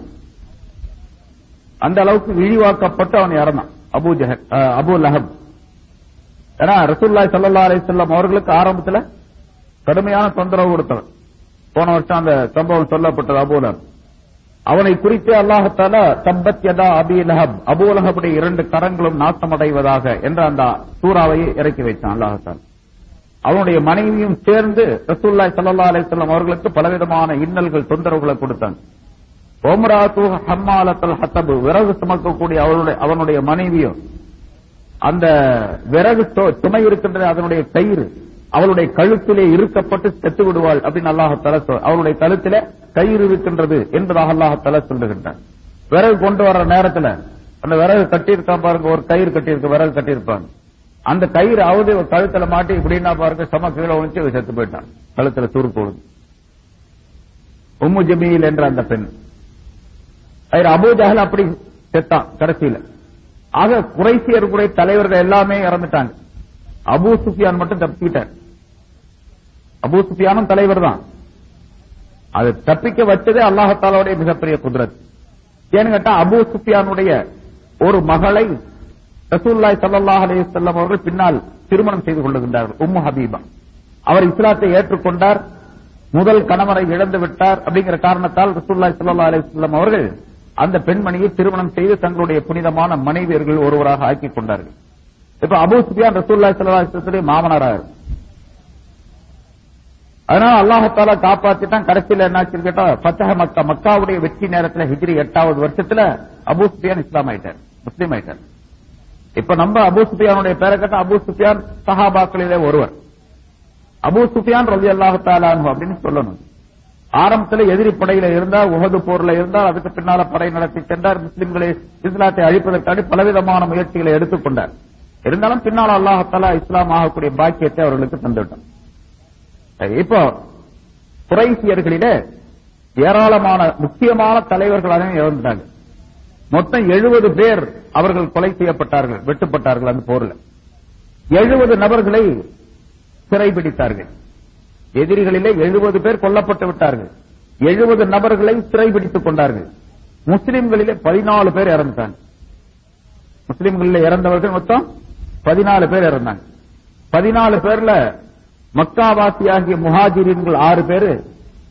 அந்த அளவுக்கு இழிவாக்கப்பட்டு அவன் இறந்தான் அபூ ஜஹல் அஹ், அபூ லஹப் ஏன்னா ரசூல்லாய் ஸல்லல்லாஹு அலைஹி வஸல்லம் அவர்களுக்கு ஆரம்பத்துல கடுமையான தொந்தரவு கொடுத்தவன் போன வருஷம் அந்த சம்பவம் சொல்லப்பட்டது அபூ லஹப் அவனை குறித்து அல்லாஹத்தால தப்பத் யதா அபி லஹப் அபூ லஹபுடைய இரண்டு கரங்களும் நாசமடைவதாக என்ற அந்த சூறாவை இறக்கி வைத்தான் அல்லாஹத்தால் அவனுடைய மனைவியும் சேர்ந்து ரசூல்லாய் ஸல்லல்லாஹு அலைஹி வஸல்லம் அவர்களுக்கு பலவிதமான இன்னல்கள் தொந்தரவுகளை கொடுத்தாங்க ஓம்ராத்து ஹம்மாலத்தல் ஹத்தபு விறகு சுமக்கக்கூடிய அவருடைய அவனுடைய மனைவியும் அந்த விறகு சு- சுமை இருக்கின்றது அதனுடைய கயிறு அவளுடைய கழுத்திலே இருக்கப்பட்டு செத்து விடுவாள் அப்படின்னு அல்லாஹத்தால அவளுடைய கழுத்திலே கயிறு இருக்கின்றது என்பதாக அல்லாஹத்தால சொல்லுகின்றான் விறகு கொண்டு வர்ற நேரத்துல அந்த விறகு கட்டியிருக்கான் பாருங்க ஒரு கயிறு கட்டியிருக்கு விறகு கட்டியிருப்பாங்க அந்த கயிறு அவது இவ கழுத்துல மாட்டி இப்படின்னா பாருங்க சம கீழே ஒழிச்சு இவ செத்து போயிட்டான் கழுத்துல சுருக்கு விழுந்து உம்மு ஜமீல் என்ற அந்த பெண் அவர் அபூ ஜஹல் அப்படி செத்தான் கடைசியில ஆக குறைசியர்களுடைய தலைவர்கள் எல்லாமே இறந்துட்டாங்க அபூ சுஃபியான் மட்டும் தப்பிக்கிட்டார் அபூ சுஃபியானும் தலைவர் தான் அது தப்பிக்க வச்சதே அல்லாஹத்தாலாவுடைய மிகப்பெரிய குதிரத் ஏன்னு கேட்டா அபூ சுஃபியானுடைய ஒரு மகளை ரசூல்லாய் ஸல்லல்லாஹு அலைஹி வஸல்லம் அவர்கள் பின்னால் திருமணம் செய்து கொள்ளுகின்றார்கள் உம்மு ஹபீபா அவர் இஸ்லாத்தை ஏற்றுக்கொண்டார் முதல் கணவரை இழந்து விட்டார் அப்படிங்கிற காரணத்தால் ரசூல்லாய் ஸல்லல்லாஹு அலைஹி வஸல்லம் அவர்கள் அந்த பெண்மணியை திருமணம் செய்து தங்களுடைய புனிதமான மனைவியர்கள் ஒருவராக ஆக்கிக் கொண்டார்கள் இப்ப அபூ சுஃபியான் ரசூல்லாய் ஸல்லல்லாஹு அலைஹி வஸல்லம் மாமனாராக அதனால அல்லாஹால காப்பாத்திட்டான் கடைசியில என்னாச்சு கேட்டா பத்தக மக்கா மக்காவுடைய வெற்றி நேரத்துல ஹிஜ்ரி எட்டாவது வருஷத்துல அபூ சுஃபியான் இஸ்லாம் ஆயிட்டார் முஸ்லீம் ஆயிட்டார் இப்ப நம்ம அபூ சுஃபியானுடைய பேரை கேட்டா அபூ சுஃபியான் சஹாபாக்களிலே ஒருவர் அபூ சுஃபியான் ரவி அல்லாஹு அப்படின்னு சொல்லணும் ஆரம்பத்துல எதிரி படையில இருந்தார் உஹது போர்ல இருந்தார் அதுக்கு பின்னால படை நடத்தி சென்றார் முஸ்லிம்களை இஸ்லாத்தை அழிப்பதற்காக பலவிதமான முயற்சிகளை எடுத்துக்கொண்டார் இருந்தாலும் பின்னால் அல்லாஹாலா இஸ்லாம் ஆகக்கூடிய பாக்கியத்தை அவர்களுக்கு தந்துவிட்டார் இப்போ குறைசியர்களிலே ஏராளமான முக்கியமான தலைவர்கள் அனைவரும் இறந்துட்டாங்க மொத்தம் எழுபது பேர் அவர்கள் கொலை செய்யப்பட்டார்கள் வெட்டுப்பட்டார்கள் அந்த போர்ல எழுபது நபர்களை சிறைபிடித்தார்கள் எதிரிகளிலே எழுபது பேர் கொல்லப்பட்டு விட்டார்கள் எழுபது நபர்களை சிறைபிடித்துக் கொண்டார்கள் முஸ்லிம்களிலே பதினாலு பேர் இறந்தாங்க முஸ்லிம்களில் இறந்தவர்கள் மொத்தம் பதினாலு பேர் இறந்தாங்க பதினாலு பேர்ல மக்காவாசியாகிய முஹாஜிரின்கள் ஆறு பேரு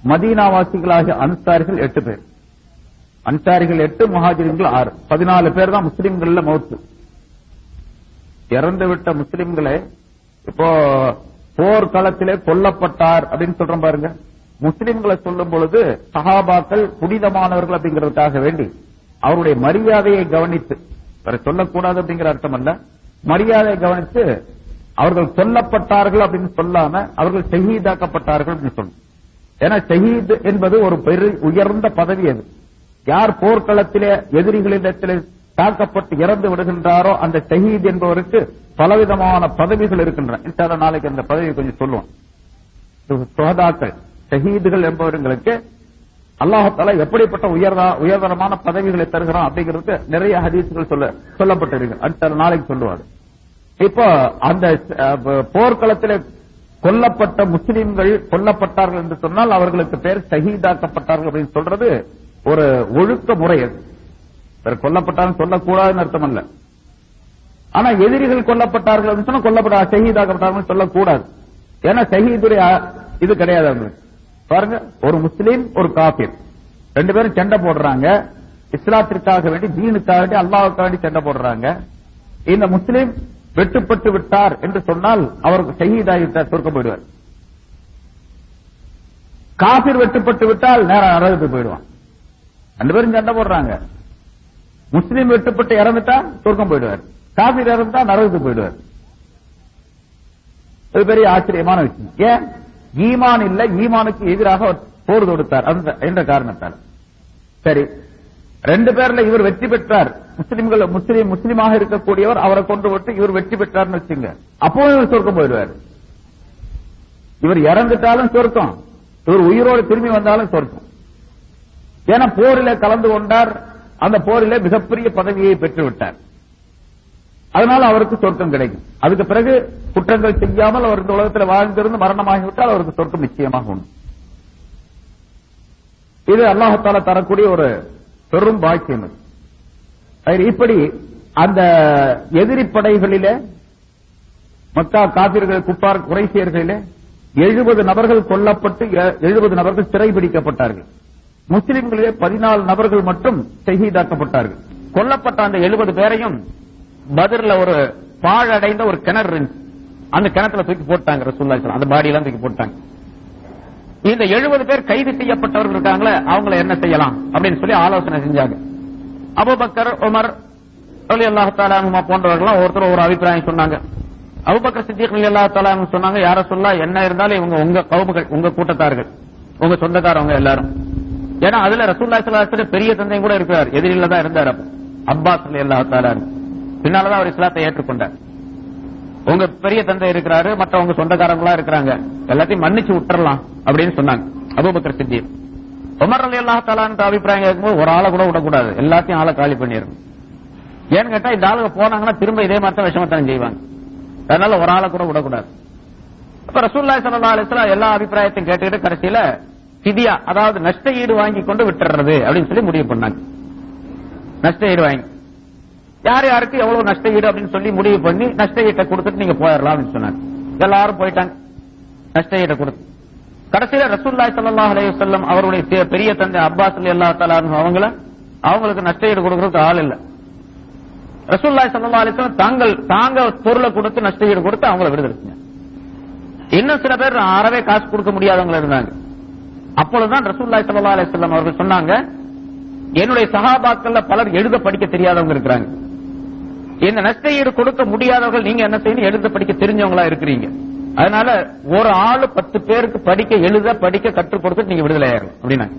மதீனாவாசிகளாகிய அன்சாரிகள் எட்டு பேர் அன்சாரிகள் எட்டு முஹாஜிர்கள் ஆறு பதினாலு பேர் தான் முஸ்லிம்கள்ல மௌத்து இறந்து விட்ட முஸ்லிம்களே இப்போ போர்க்களத்திலே கொல்லப்பட்டார் அப்படின்னு சொல்றோம் பாருங்க முஸ்லிம்களை சொல்லும் பொழுது சஹாபாக்கள் புனிதமானவர்கள் அப்படிங்கிறதுக்காக வேண்டி அவருடைய மரியாதையை கவனித்து வேற சொல்லக்கூடாது அப்படிங்கிற அர்த்தம் அல்ல மரியாதையை கவனித்து அவர்கள் கொல்லப்பட்டார்கள் அப்படின்னு சொல்லாம அவர்கள் ஷஹீதாக்கப்பட்டார்கள் அப்படின்னு சொல்லணும் ஏன்னா ஷஹீத் என்பது ஒரு பெரு உயர்ந்த பதவி அது யார் போர்க்களத்திலே எதிரிகளிடத்திலே தாக்கப்பட்டு இறந்து விடுகின்றாரோ அந்த ஷஹீத் என்பவருக்கு பலவிதமான பதவிகள் இருக்கின்றன இன்ஷா அல்லாஹ் நாளைக்கு அந்த பதவி கொஞ்சம் சொல்லுவோம் சுகதாக்கள் ஷஹீதுகள் என்பவர்களுக்கு அல்லாஹால எப்படிப்பட்ட உயர்தா உயர்தரமான பதவிகளை தருகிறான் அப்படிங்கிறதுக்கு நிறைய ஹதீசுகள் சொல்ல சொல்லப்பட்டிருக்கு அடுத்த நாளைக்கு சொல்லுவார் இப்போ அந்த அஹ், போர்க்களத்திலே கொல்லப்பட்ட முஸ்லிம்கள் கொல்லப்பட்டார்கள் என்று சொன்னால் அவர்களுக்கு பேர் ஷஹீதாக்கப்பட்டார்கள் அப்படின்னு சொல்றது ஒரு ஒழுக்க முறை அது வேற கொல்லப்பட்டார்கள் சொல்லக்கூடாதுன்னு அர்த்தம் அல்ல ஆனா எதிரிகள் கொல்லப்பட்டார்கள் அப்படின்னு சொன்னா கொல்லப்பட்ட ஷஹீதாக்கப்பட்டார்கள் சொல்லக்கூடாது ஏன்னா ஷஹீதுடைய இது கிடையாது அவங்களுக்கு பாருங்க ஒரு முஸ்லீம் ஒரு காபிர் ரெண்டு பேரும் சண்டை போடுறாங்க இஸ்லாத்திற்காக வேண்டி தீனுக்காக வேண்டி அல்லாவுக்காக வேண்டி சண்டை போடுறாங்க இந்த முஸ்லீம் வெட்டுப்பட்டு விட்டார் என்று சொன்னால் அவருக்கு ஷஹீதாகிட்டார் சொர்க்கம் போயிடுவார் காபிர் வெட்டுப்பட்டு விட்டால் நேரம் நரகத்துக்கு போயிடுவான் ரெண்டு பேரும் சண்டை போடுறாங்க முஸ்லீம் வெட்டுப்பட்டு இறந்துட்டா சொர்க்கம் போயிடுவார் காபிர் இறந்துட்டா நரகத்துக்கு போயிடுவார் இது பெரிய ஆச்சரியமான விஷயம் ஏன் ஈமான் இல்ல ஈமானுக்கு எதிராக அவர் போர் தொடுத்தார் அந்த என்ற காரணத்தால் சரி ரெண்டு பேர்ல இவர் வெற்றி பெற்றார் முஸ்லிம்கள் முஸ்லீம் முஸ்லீமாக இருக்கக்கூடியவர் அவரை கொண்டு விட்டு இவர் வெற்றி பெற்றார்னு வச்சுங்க அப்போ இவர் சொர்க்கம் போயிடுவார் இவர் இறந்துட்டாலும் சொர்க்கம் இவர் உயிரோடு திரும்பி வந்தாலும் சொர்க்கம் ஏன்னா போரிலே கலந்து கொண்டார் அந்த போரிலே மிகப்பெரிய பதவியை பெற்று விட்டார் அதனால அவருக்கு சொர்க்கம் கிடைக்கும் அதுக்கு பிறகு குற்றங்கள் செய்யாமல் அவர் இந்த உலகத்தில் வாழ்ந்திருந்து மரணமாகிவிட்டால் அவருக்கு சொர்க்கம் நிச்சயமாக உண்டு இது அல்லாஹால தரக்கூடிய ஒரு பெரும் பாக்கியம் இது. அது இப்படி அந்த எதிரி படைகளிலே மக்கா காபிர்கள் குப்பார் குறைசியர்களிலே எழுபது நபர்கள் கொல்லப்பட்டு எழுபது நபர்கள் சிறைபிடிக்கப்பட்டார்கள் முஸ்லிம்களிலே பதினாலு நபர்கள் மட்டும் ஷஹீதாக்கப்பட்டார்கள் கொல்லப்பட்ட அந்த எழுபது பேரையும் பதிர்ல ஒரு பாழடைந்த ஒரு கிணறு இருந்துச்சு அந்த கிணத்துல தூக்கி போட்டாங்க ரசூல்லா ஸல்லல்லாஹு அந்த பாடி எல்லாம் தூக்கி போட்டாங்க இந்த எழுபது பேர் கைது செய்யப்பட்டவர்கள் இருக்காங்களே அவங்களை என்ன செய்யலாம் அப்படின்னு சொல்லி ஆலோசனை செஞ்சாங்க அபுபக்கர் உமர் அலி அல்லாஹ் தாலானுமா போன்றவர்கள் ஒருத்தர் ஒரு அபிப்பிராயம் சொன்னாங்க அபுபக்கர் சித்திக் அலி அல்லாஹ் தாலானு சொன்னாங்க யார சொல்லா என்ன இருந்தாலும் இவங்க உங்க கவுமுகள் உங்க கூட்டத்தார்கள் உங்க சொந்தக்காரவங்க எல்லாரும் ஏன்னா அதுல ரசூல்லா ஸல்லல்லாஹு பெரிய தந்தையும் கூட இருக்கிறார் எதிரில தான் இருந்தார் அப்ப அப்பாஸ் அலி அல்லாஹ் தாலானு பின்னாலதான் அவர் இஸ்லாத்தை ஏற்றுக்கொண்டார் உங்க பெரிய தந்தை இருக்கிறாரு மற்ற உங்க சொந்தக்காரங்களா இருக்கிறாங்க எல்லாத்தையும் மன்னிச்சு விட்டுறலாம் அப்படின்னு சொன்னாங்க Abu Bakr Siddiq Umar Ali Allah தலான்ற அபிப்பிராயம் கேட்கும்போது ஒரு ஆளை கூட விடக்கூடாது எல்லாத்தையும் ஆளை காலி பண்ணிடணும் ஏன்னு கேட்டா இந்த ஆளுங்க போனாங்கன்னா திரும்ப இதே மாதிரி தான் விஷமத்தனம் செய்வாங்க அதனால ஒரு ஆளை கூட விடக்கூடாது அப்ப ரசூல்லாய் சல்லா அலிஸ்லாம் எல்லா அபிப்பிராயத்தையும் கேட்டுக்கிட்டு கடைசியில சிதியா அதாவது நஷ்ட ஈடு வாங்கி கொண்டு விட்டுறது அப்படின்னு சொல்லி முடிவு பண்ணாங்க நஷ்ட ஈடு வாங்கி யார் யாருக்கு எவ்வளவு நஷ்ட ஈடு அப்படின்னு சொல்லி முடிவு பண்ணி நஷ்ட ஈட்டை கொடுத்துட்டு நீங்க போயிடலாம் அப்படின்னு சொன்னாங்க எல்லாரும் போயிட்டாங்க நஷ்ட ஈட்டை கொடுத்து கடைசியில ரசூல்லாய் ஸல்லல்லாஹு அலைஹி வஸல்லம் அவருடைய பெ- பெரிய தந்தை அப்பாஸ் அல்லாஹ் தஆலா அன்ஹு அவங்கள அவங்களுக்கு நஷ்ட ஈடு கொடுக்கறதுக்கு ஆள் இல்ல ரசூல்லாய் ஸல்லல்லாஹு அலைஹி வஸல்லம் தாங்கள் தாங்க பொருளை கொடுத்து நஷ்ட ஈடு கொடுத்து அவங்கள விடுதலை செஞ்சாங்க இன்னும் சில பேர் அறவே காசு கொடுக்க முடியாதவங்க இருந்தாங்க அப்பொழுதுதான் ரசூல்லாய் ஸல்லல்லாஹு அலைஹி வஸல்லம் அவர்கள் சொன்னாங்க என்னுடைய சகாபாக்கள்ல பலர் எழுத படிக்க தெரியாதவங்க இருக்கிறாங்க இந்த நஷ்ட ஈடு கொடுக்க முடியாதவர்கள் நீங்க என்ன செய்யணும் எழுத படிக்க தெரிஞ்சவங்களா இருக்கிறீங்க அதனால ஒரு ஆளு பத்து பேருக்கு படிக்க எழுத படிக்க கற்றுக் கொடுத்துட்டு நீங்க விடுதலை ஆயிரும் அப்படின்னாங்க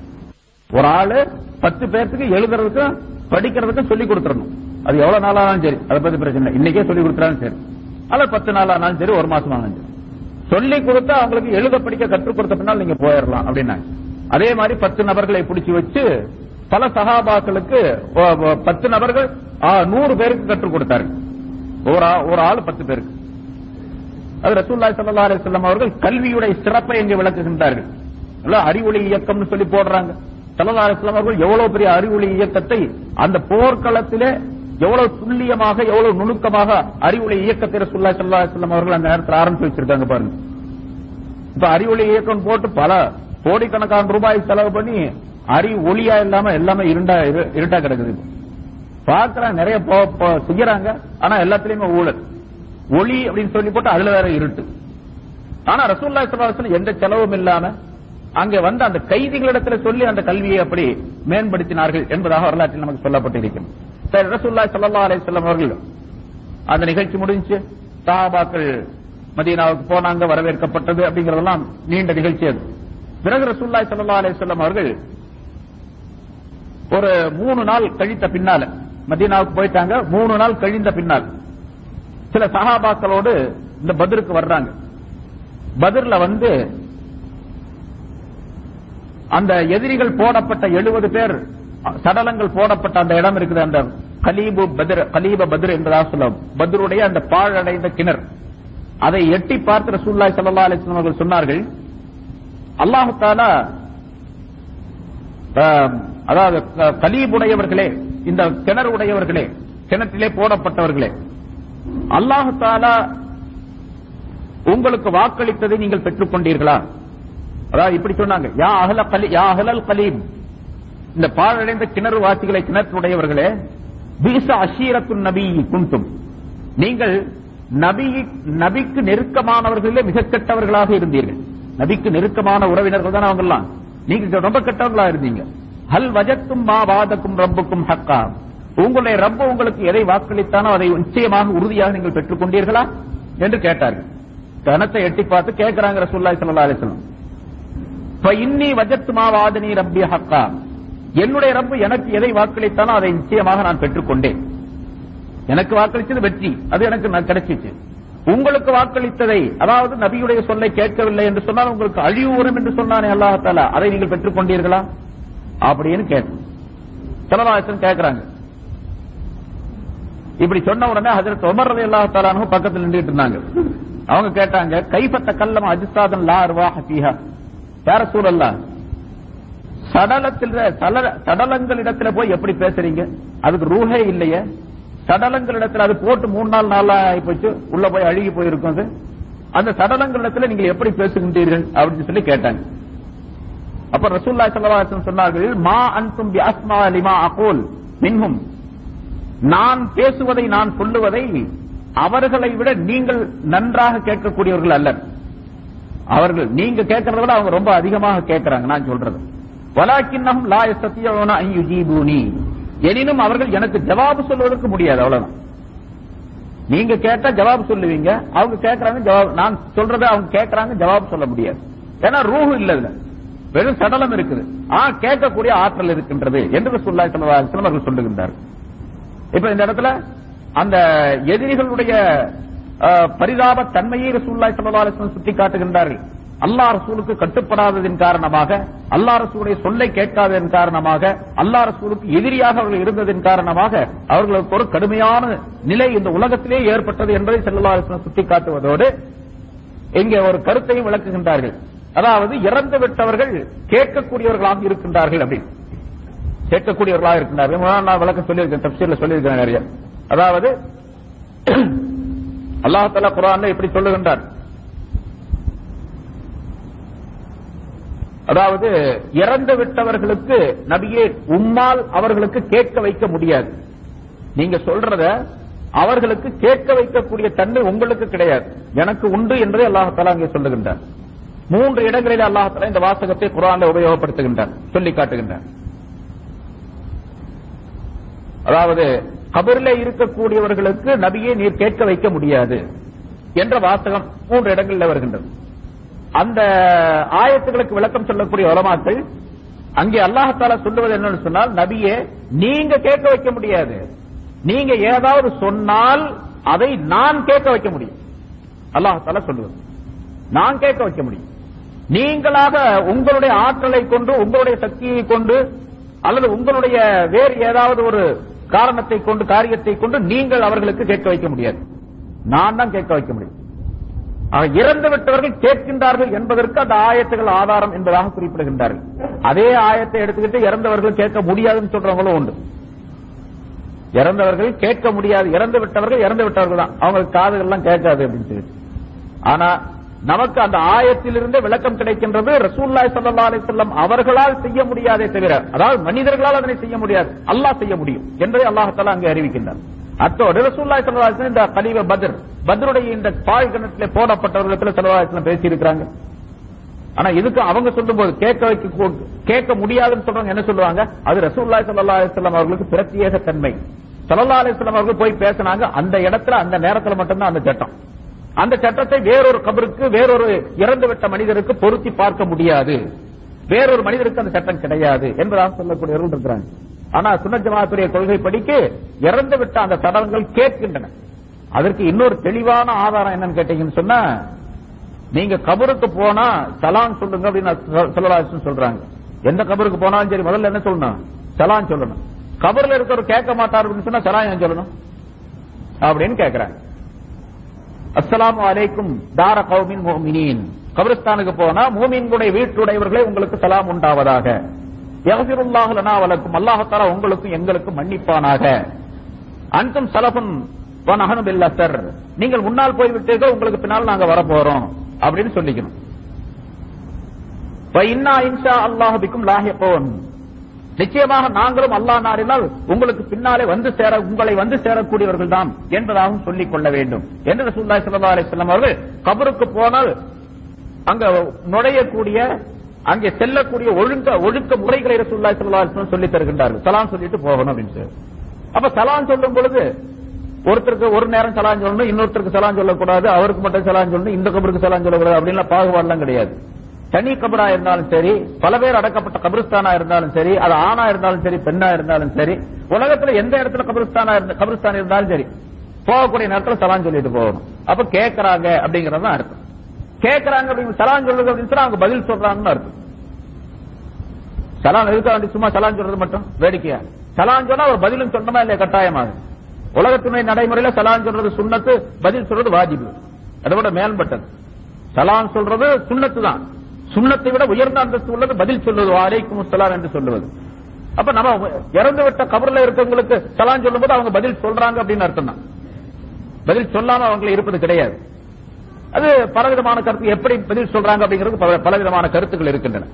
ஒரு ஆளு பத்து பேருக்கு எழுதுறதுக்கும் படிக்கிறதுக்கும் சொல்லி கொடுத்துடணும் அது எவ்வளவு நாளானாலும் சரி அதை பத்தி பிரச்சனை இல்லை இன்னைக்கே சொல்லி கொடுத்துறாலும் சரி அல்லது பத்து நாள் ஆனாலும் சரி ஒரு மாசம் ஆனாலும் சரி சொல்லி கொடுத்தா அவங்களுக்கு எழுத படிக்க கற்றுக் கொடுத்த பின்னால் நீங்க போயிடலாம் அப்படின்னாங்க அதே மாதிரி பத்து நபர்களை பிடிச்சு வச்சு பல சகாபாக்களுக்கு ஒ- ஒ- பத்து நபர்கள் ஆ, நூறு பேருக்கு கற்றுக் கொடுத்தார்கள் ஒரு ஆ- ஒரு ஆள் பத்து பேருக்கு அது ரசூல்லாய் ஸல்லல்லாஹு அலைஹி வஸல்லம் அவர்கள் கல்வியுடைய சிறப்பை இங்கு விளக்குகின்றார்கள் இல்ல அறிவொளி இயக்கம்னு சொல்லி போடுறாங்க ஸல்லல்லாஹு அலைஹி வஸல்லம் அவர்கள் எவ்வளவு பெரிய அறிவொளி இயக்கத்தை அந்த போர்க்களத்திலே எவ்வளவு துல்லியமாக எவ்வளவு நுணுக்கமாக அறிவொளி இயக்கத்தை ரசூலுல்லாஹி ஸல்லல்லாஹு அலைஹி வஸல்லம் அவர்கள் அந்த நேரத்தில் ஆரம்பிச்சு வச்சிருக்காங்க பாருங்க இப்ப அறிவொளி இயக்கம் போட்டு பல கோடிக்கணக்கான ரூபாய் செலவு பண்ணி அறி ஒளியா இல்லாம எல்லாமே இருண்டா இரு- இருட்டா கிடக்குது பாக்குறாங்க நிறைய போ- போ- செய்யறாங்க ஆனா எல்லாத்துலயுமே ஊழல் ஒளி அப்படின்னு சொல்லி போட்டு அதுல வேற இருட்டு ஆனா ரசூல்லா சலாஹ் எந்த செலவும் இல்லாம அங்க வந்து அந்த கைதிகளிடத்துல சொல்லி அந்த கல்வியை அப்படி மேம்படுத்தினார்கள் என்பதாக வரலாற்றில் நமக்கு சொல்லப்பட்டிருக்கும் சரி ரசூல்லா சல்லா அலிஸ்லாம் அவர்கள் அந்த நிகழ்ச்சி முடிஞ்சு சஹாபாக்கள் மதீனாவுக்கு போனாங்க வரவேற்கப்பட்டது அப்படிங்கறதெல்லாம் நீண்ட நிகழ்ச்சி அது பிறகு ரசூல்லாய் சல்லா அலிஸ்லாம் அவர்கள் ஒரு மூணு நாள் கழித்த பின்னால மதீனாவுக்கு போயிட்டாங்க மூணு நாள் கழிந்த பின்னால் சில சஹாபாக்களோடு இந்த பத்ருக்கு வர்றாங்க பத்ர்ல வந்து அந்த எதிரிகள் போடப்பட்ட எழுபது பேர் சடலங்கள் போடப்பட்ட அந்த இடம் இருக்குது அந்த கலீபு பத்ர் கலீப பத்ர் என்பதாக சொல்லும் பத்ருடைய அந்த பாழடைந்த கிணறு அதை எட்டி பார்த்து ரசூல்லாய் ஸல்லல்லாஹு அலைஹி வஸல்லம் அவர்கள் சொன்னார்கள் அல்லாஹு தாலா ஆம், அதாவது க- கலீபுடையவர்களே இந்த கிணறு உடையவர்களே கிணற்றிலே போடப்பட்டவர்களே அல்லாஹு தாலா உங்களுக்கு வாக்களித்ததை நீங்கள் பெற்றுக் கொண்டீர்களா அதாவது இப்படி சொன்னாங்க யா அகல கலி யா அகலல் கலீம் இந்த பாழடைந்த கிணறு வாசிகளை கிணற்றுடையவர்களே பீச அஷீரத்து நபி குந்தும் நீங்கள் நபி நபிக்கு நெருக்கமானவர்களே மிக கெட்டவர்களாக இருந்தீர்கள் நபிக்கு நெருக்கமான உறவினர்கள் தான் அவங்கெல்லாம் நீங்க ரொம்ப கெட்டவர்களா இருந்தீங்க ஹல் வஜத்தும் மா வாதக்கும் ரப்புக்கும் ஹக்கா உங்களுடைய ரப்பு உங்களுக்கு எதை வாக்களித்தானோ அதை நிச்சயமாக உறுதியாக நீங்கள் பெற்றுக் கொண்டீர்களா என்று கேட்டார்கள் கணத்தை எட்டி பார்த்து கேட்கிறாங்க ரசூல்லாய் ஸல்லல்லாஹு அலைஹி வஸல்லம் "ஃப இன்னி வஜத்து மா வாதனி ரப்பி ஹக்கா என்னுடைய ரப்பு எனக்கு எதை வாக்களித்தானோ அதை நிச்சயமாக நான் பெற்றுக் கொண்டேன் எனக்கு வாக்களித்தது வெற்றி அது எனக்கு ந- கிடைச்சிச்சு உங்களுக்கு வாக்களித்ததை அதாவது நபியுடைய சொல்லை கேட்கவில்லை என்று சொன்னால் உங்களுக்கு அழிவு வரும் என்று சொன்னானே அல்லாஹால அதை நீங்கள் பெற்றுக் கொண்டீர்களா அப்படின்னு கேட்டேன் சலவாசன் கேட்கிறாங்க இப்படி சொன்ன உடனே ஹஜரத் உமர் ரலி அல்லாஹ் தாலானு பக்கத்தில் நின்றுட்டு இருந்தாங்க அவங்க கேட்டாங்க கைப்பத்த கல்லம் அஜிஸ்தாதன் லா அர்வாஹ ஃபீஹா யார சூழல்லா சடலத்தில் சடல- சடலங்களிடத்துல போய் எப்படி பேசுறீங்க அதுக்கு ரூஹே இல்லையே சடலங்களிடத்துல அது போட்டு மூணு நாள் நாளா ஆகி போச்சு உள்ள போய் அழுகி போயிருக்கும் அது அந்த சடலங்களிடத்துல நீங்கள் எப்படி பேசுகின்றீர்கள் அப்படின்னு சொல்லி கேட்டாங்க அப்ப ரசூல்லா ஸல்லல்லாஹு அலைஹி வஸல்லம் சொன்னார்கள் மா அன்தும் பி அஸ்மா லிமா அகூல் மின்ஹும் நான் பேசுவதை நான் சொல்லுவதை அவர்களை விட நீங்கள் நன்றாக கேட்கக்கூடியவர்கள் அல்ல அவர்கள் நீங்க கேட்கறத விட அவங்க ரொம்ப அதிகமாக கேட்கறாங்க நான் சொல்றது வலாக்கின்னஹும் லா யஸ்தத்தியூன அன் யுஜீபூனி எனினும் அவர்கள் எனக்கு ஜவாபு சொல்வதற்கு முடியாது அவ்வளவுதான் நீங்க கேட்டா ஜவாபு சொல்லுவீங்க அவங்க கேட்கறாங்க ஜவாப் நான் சொல்றத அவங்க கேட்கறாங்க ஜவாப் சொல்ல முடியாது ஏன்னா ரூஹு இல்ல இதுல வெறும் சடலம் இருக்குது ஆ கேட்கக்கூடிய ஆற்றல் இருக்கின்றது என்று ரசூலுல்லாஹி ஸல்லல்லாஹு அலைஹி வஸல்லம் அவர்கள் சொல்லுகின்றார் இப்ப இந்த இடத்துல அந்த எதிரிகளுடைய அஹ், பரிதாப தன்மையை ரசூலுல்லாஹி ஸல்லல்லாஹு அலைஹி வஸல்லம் சுட்டி காட்டுகின்றார்கள் அல்லாஹ் ரசூலுக்கு கட்டுப்படாததின் காரணமாக அல்லாஹ் ரசூலுடைய சொல்லை கேட்காததன் காரணமாக அல்லாஹ் ரசூலுக்கு எதிரியாக அவர்கள் இருந்ததன் காரணமாக அவர்களுக்கு ஒரு கடுமையான நிலை இந்த உலகத்திலே ஏற்பட்டது என்பதை ஸல்லல்லாஹு அலைஹி வஸல்லம் சுட்டி காட்டுவதோடு இங்கே ஒரு கருத்தையும் விளக்குகின்றார்கள் அதாவது இறந்து விட்டவர்கள் கேட்கக்கூடியவர்களாக இருக்கின்றார்கள் அப்படின்னு கேட்கக்கூடியவர்களாக இருக்கின்றார்கள் முதல் நான் விளக்கம் சொல்லியிருக்கேன் தப்சீர்ல சொல்லியிருக்கேன் நிறைய அதாவது அல்லாஹ் தஆலா குர்ஆன்ல இப்படி சொல்லுகின்றார் அதாவது இறந்து விட்டவர்களுக்கு நபியே உம்மால் அவர்களுக்கு கேட்க வைக்க முடியாது நீங்க சொல்றத அவர்களுக்கு கேட்க வைக்கக்கூடிய தன்மை உங்களுக்கு கிடையாது எனக்கு உண்டு என்பதை அல்லாஹால அங்கே சொல்லுகின்றார் மூன்று இடங்களில் அல்லாஹால இந்த வாசகத்தை குரான்ல உபயோகப்படுத்துகின்றார் சொல்லி காட்டுகின்றார் அதாவது கபரிலே இருக்கக்கூடியவர்களுக்கு நபியை நீர் கேட்க வைக்க முடியாது என்ற வாசகம் மூன்று இடங்களில் வருகின்றது அந்த ஆயத்துகளுக்கு விளக்கம் சொல்லக்கூடிய உலமாக்கள் அங்கே அல்லாஹால சொல்லுவது என்னன்னு சொன்னால் நபியே நீங்க கேட்க வைக்க முடியாது நீங்க ஏதாவது சொன்னால் அதை நான் கேட்க வைக்க முடியும் அல்லாஹால சொல்லுவது நான் கேட்க வைக்க முடியும் நீங்களாக உங்களுடைய ஆற்றலை கொண்டு உங்களுடைய சக்தியை கொண்டு அல்லது உங்களுடைய வேறு ஏதாவது ஒரு காரணத்தை கொண்டு காரியத்தை கொண்டு நீங்கள் அவர்களுக்கு கேட்க வைக்க முடியாது நான் தான் கேட்க வைக்க முடியும் ஆக, இறந்து விட்டவர்கள் கேட்கின்றார்கள் என்பதற்கு அந்த ஆயத்துகள் ஆதாரம் என்பதாக குறிப்பிடுகின்றார்கள் அதே ஆயத்தை எடுத்துக்கிட்டு இறந்தவர்கள் கேட்க முடியாதுன்னு சொல்றவங்களும் உண்டு இறந்தவர்கள் கேட்க முடியாது இறந்து விட்டவர்கள் இறந்து விட்டவர்கள் தான் அவங்க காதுகள் எல்லாம் கேட்காது அப்படின்னு சொல்லி ஆனா நமக்கு அந்த ஆயத்திலிருந்தே விளக்கம் கிடைக்கின்றது ரசூல்லாய் ஸல்லல்லாஹு அலைஹி வஸல்லம் அவர்களால் செய்ய முடியாதே தவிர அதாவது மனிதர்களால் அதனை செய்ய முடியாது அல்லாஹ் செய்ய முடியும் என்பதை அல்லாஹ் தஆலா அங்கே அறிவிக்கின்றார் அத்தோடு ரசூல்லாய் ஸல்லல்லாஹு அலைஹி வஸல்லம் இந்த கலீவ பத்ர் பத்ருடைய இந்த பாய் கிணற்றிலே போடப்பட்டவர்களுக்கு ஸல்லல்லாஹு அலைஹி வஸல்லம் பேசி இருக்கிறாங்க ஆனா இதுக்கு அவங்க சொல்லும்போது கேட்க வைக்க கூ- கேட்க முடியாதுன்னு சொல்றவங்க என்ன சொல்லுவாங்க அது ரசூலுல்லாஹி ஸல்லல்லாஹு அலைஹி வஸல்லம் அவர்களுக்கு பிரத்யேக தன்மை ஸல்லல்லாஹு அலைஹி வஸல்லம் அவர்கள் போய் பேசினாங்க அந்த இடத்துல அந்த நேரத்துல மட்டும்தான் அந்த சட்டம் அந்த சட்டத்தை வேறொரு கபருக்கு வேறொரு இறந்துவிட்ட மனிதருக்கு பொருத்தி பார்க்க முடியாது வேறொரு மனிதருக்கு அந்த சட்டம் கிடையாது என்பதாக சொல்லக்கூடியவர்கள் இருக்கிறாங்க ஆனா சுன்ன ஜமாத்துடைய கொள்கை படிக்கு இறந்து விட்ட அந்த சடலங்கள் கேட்கின்றன அதற்கு இன்னொரு தெளிவான ஆதாரம் என்னன்னு கேட்டீங்கன்னு சொன்னா நீங்க கபருக்கு போனா சலான் சொல்லுங்க அப்படின்னு சொல்லலாசன் சொல்றாங்க எந்த கபருக்கு போனாலும் சரி முதல்ல என்ன சொல்லணும் சலான் சொல்லணும் கபர்ல இருக்கிறவர் கேட்க மாட்டார் அப்படின்னு சொன்னா சலான் ஏன் சொல்லணும் அப்படின்னு கேக்குறாங்க அஸ்ஸலாமு அலைக்கும் தார கௌமின் மோமினின் கபிரஸ்தானுக்கு போனா மூமின்களுடைய வீட்டுடையவர்களே உங்களுக்கு சலாம் உண்டாவதாக யகசிருல்லாஹ் லனா வலக்கும் அல்லாஹத்தாலா உங்களுக்கும் எங்களுக்கும் மன்னிப்பானாக அன்தும் சலபுன் வனஹனு பில்லசர் நீங்கள் முன்னால் போய்விட்டீர்கள் உங்களுக்கு பின்னால் நாங்க வர போறோம் அப்படின்னு சொல்லிக்கணும் வ இன்னா இன்ஷா அல்லாஹ் பிக்கும் லாஹிகூன் நிச்சயமாக நாங்களும் அல்லாஹ் நாடினால் உங்களுக்கு பின்னாலே வந்து சேர உங்களை வந்து சேரக்கூடியவர்கள் தான் என்பதாகவும் சொல்லிக் கொள்ள வேண்டும் என்று ரசூலுல்லாஹி ஸல்லல்லாஹு அலைஹி வஸல்லம் அவர்கள் கபருக்கு போனால் அங்க நுழையக்கூடிய அங்கே செல்லக்கூடிய ஒழுங்க ஒழுக்க முறைகளை ரசூலுல்லாஹி ஸல்லல்லாஹு அலைஹி வஸல்லம் சொல்லித் தருகின்றார்கள் சலாம் சொல்லிட்டு போகணும் அப்படின்னு சொல்லி. அப்ப சலாம் சொல்லும் பொழுது ஒருத்தருக்கு ஒரு நேரம் சலான் சொல்லணும் இன்னொருத்தருக்கு சலான் சொல்லக்கூடாது அவருக்கு மட்டும் சலான் சொல்லணும் இந்த கபருக்கு சலான் சொல்லக்கூடாது அப்படின்லாம் பாகுபாடுலாம் கிடையாது தனி கபரா இருந்தாலும் சரி பல பேர் அடக்கப்பட்ட கபிரிஸ்தானா இருந்தாலும் சரி அது ஆணா இருந்தாலும் சரி பெண்ணா இருந்தாலும் சரி உலகத்துல எந்த இடத்துல கபிரிஸ்தானா இருந்த கபிரிஸ்தான் இருந்தாலும் சரி போகக்கூடிய நேரத்துல சலான் சொல்லிட்டு போகணும் அப்ப கேக்குறாங்க அப்படிங்கறது தான் அர்த்தம் கேக்குறாங்க அப்படின்னு சலான் சொல்றது அப்படின்னு சொன்னா அவங்க பதில் சொல்றாங்கன்னு அர்த்தம் சலான் எதுக்காக வேண்டி சும்மா சலான் சொல்றது மட்டும் வேடிக்கையா சலான் சொன்னா ஒரு பதிலும் சொல்லணுமா இல்லையா கட்டாயமாக உலகத்துணை நடைமுறையில சலான் சொல்றது சுண்ணத்து பதில் சொல்றது வாஜிபு அதை விட மேம்பட்டது சலான் சொல்றது சுண்ணத்து தான் சுண்ணத்தை விட உயர்ந்த அந்தஸ்து உள்ளது பதில் சொல்வது அலைக்கும் சலாம் என்று சொல்லுவது அப்ப நம்ம இறந்து விட்ட கபர்ல இருக்கவங்களுக்கு சலான் சொல்லும்போது அவங்க பதில் சொல்றாங்க அப்படின்னு அர்த்தம் தான் பதில் சொல்லாம அவங்க இருப்பது கிடையாது அது பலவிதமான கருத்து எப்படி பதில் சொல்றாங்க அப்படிங்கிறது பல- பலவிதமான கருத்துக்கள் இருக்கின்றன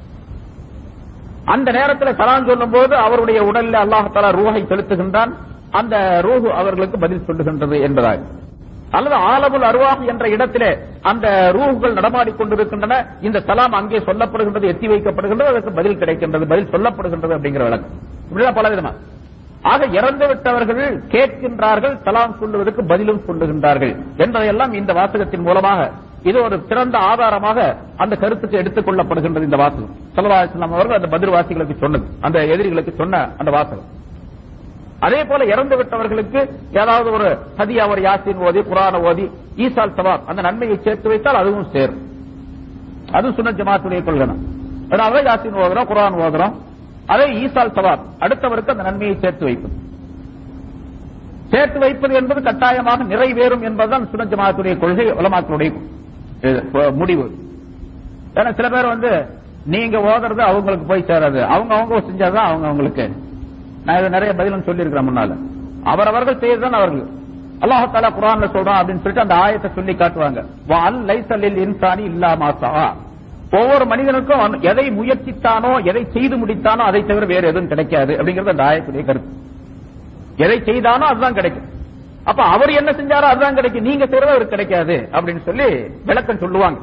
அந்த நேரத்தில் சலான் சொல்லும் போது அவருடைய உடலில் அல்லாஹால ரூஹை செலுத்துகின்றான் அந்த ரூஹு அவர்களுக்கு பதில் சொல்லுகின்றது என்பதாக அல்லது ஆலமுல் அருவாஹ் என்ற இடத்திலே அந்த ரூஹுகள் நடமாடிக் கொண்டிருக்கின்றன இந்த சலாம் அங்கே சொல்லப்படுகின்றது எத்தி வைக்கப்படுகின்றது அதற்கு பதில் கிடைக்கின்றது பதில் சொல்லப்படுகின்றது அப்படிங்கிற விளக்கம் இப்படிதான் பல விதமா ஆக இறந்து விட்டவர்கள் கேட்கின்றார்கள் சலாம் சொல்லுவதற்கு பதிலும் சொல்லுகின்றார்கள் என்பதையெல்லாம் இந்த வாசகத்தின் மூலமாக இது ஒரு சிறந்த ஆதாரமாக அந்த கருத்துக்கு எடுத்துக் கொள்ளப்படுகின்றது இந்த வாசகம் சல்லல்லாஹு அவர்கள் அந்த பதில் வாசிகளுக்கு சொன்னது அந்த எதிரிகளுக்கு சொன்ன அந்த வாசகம் அதே போல இறந்து விட்டவர்களுக்கு ஏதாவது ஒரு ஹதியா ஒரு யாசின் ஓதி குரான ஓதி ஈசால் சவாப் அந்த நன்மையை சேர்த்து வைத்தால் அதுவும் சேரும் அதுவும் சுன்ன ஜமாத்துடைய கொள்கை அதனால யாசின் ஓதுறோம் குரான் ஓதுறோம் அதே ஈசால் சவாப் அடுத்தவருக்கு அந்த நன்மையை சேர்த்து வைப்பது சேர்த்து வைப்பது என்பது கட்டாயமாக நிறைவேறும் என்பதுதான் சுன்ன ஜமாத்துடைய கொள்கை உலமாக்களுடைய இது, முடிவு ஏன்னா சில பேர் வந்து நீங்க ஓதுறது அவங்களுக்கு போய் சேராது அவங்க அவங்க செஞ்சாதான் அவங்க அவங்களுக்கு நான் இதை நிறைய பதிலும் சொல்லியிருக்கிறேன் முன்னால அவரவர்கள் செய்யறதுதான் அவர்கள் அல்லாஹால குரான்ல சொல்றான் அப்படின்னு சொல்லிட்டு அந்த ஆயத்தை சொல்லி காட்டுவாங்க வால் லைசலில் இன்சானி இல்லாமா சவா ஒவ்வொரு மனிதனுக்கும் அவன் எதை முயற்சித்தானோ எதை செய்து முடித்தானோ அதை தவிர வேற எதுவும் கிடைக்காது அப்படிங்கறது அந்த ஆயத்துடைய கருத்து எதை செய்தானோ அதுதான் கிடைக்கும் அப்ப அவர் என்ன செஞ்சாரோ அதுதான் கிடைக்கும் நீங்க செய்யறது அவருக்கு கிடைக்காது அப்படின்னு சொல்லி விளக்கம் சொல்லுவாங்க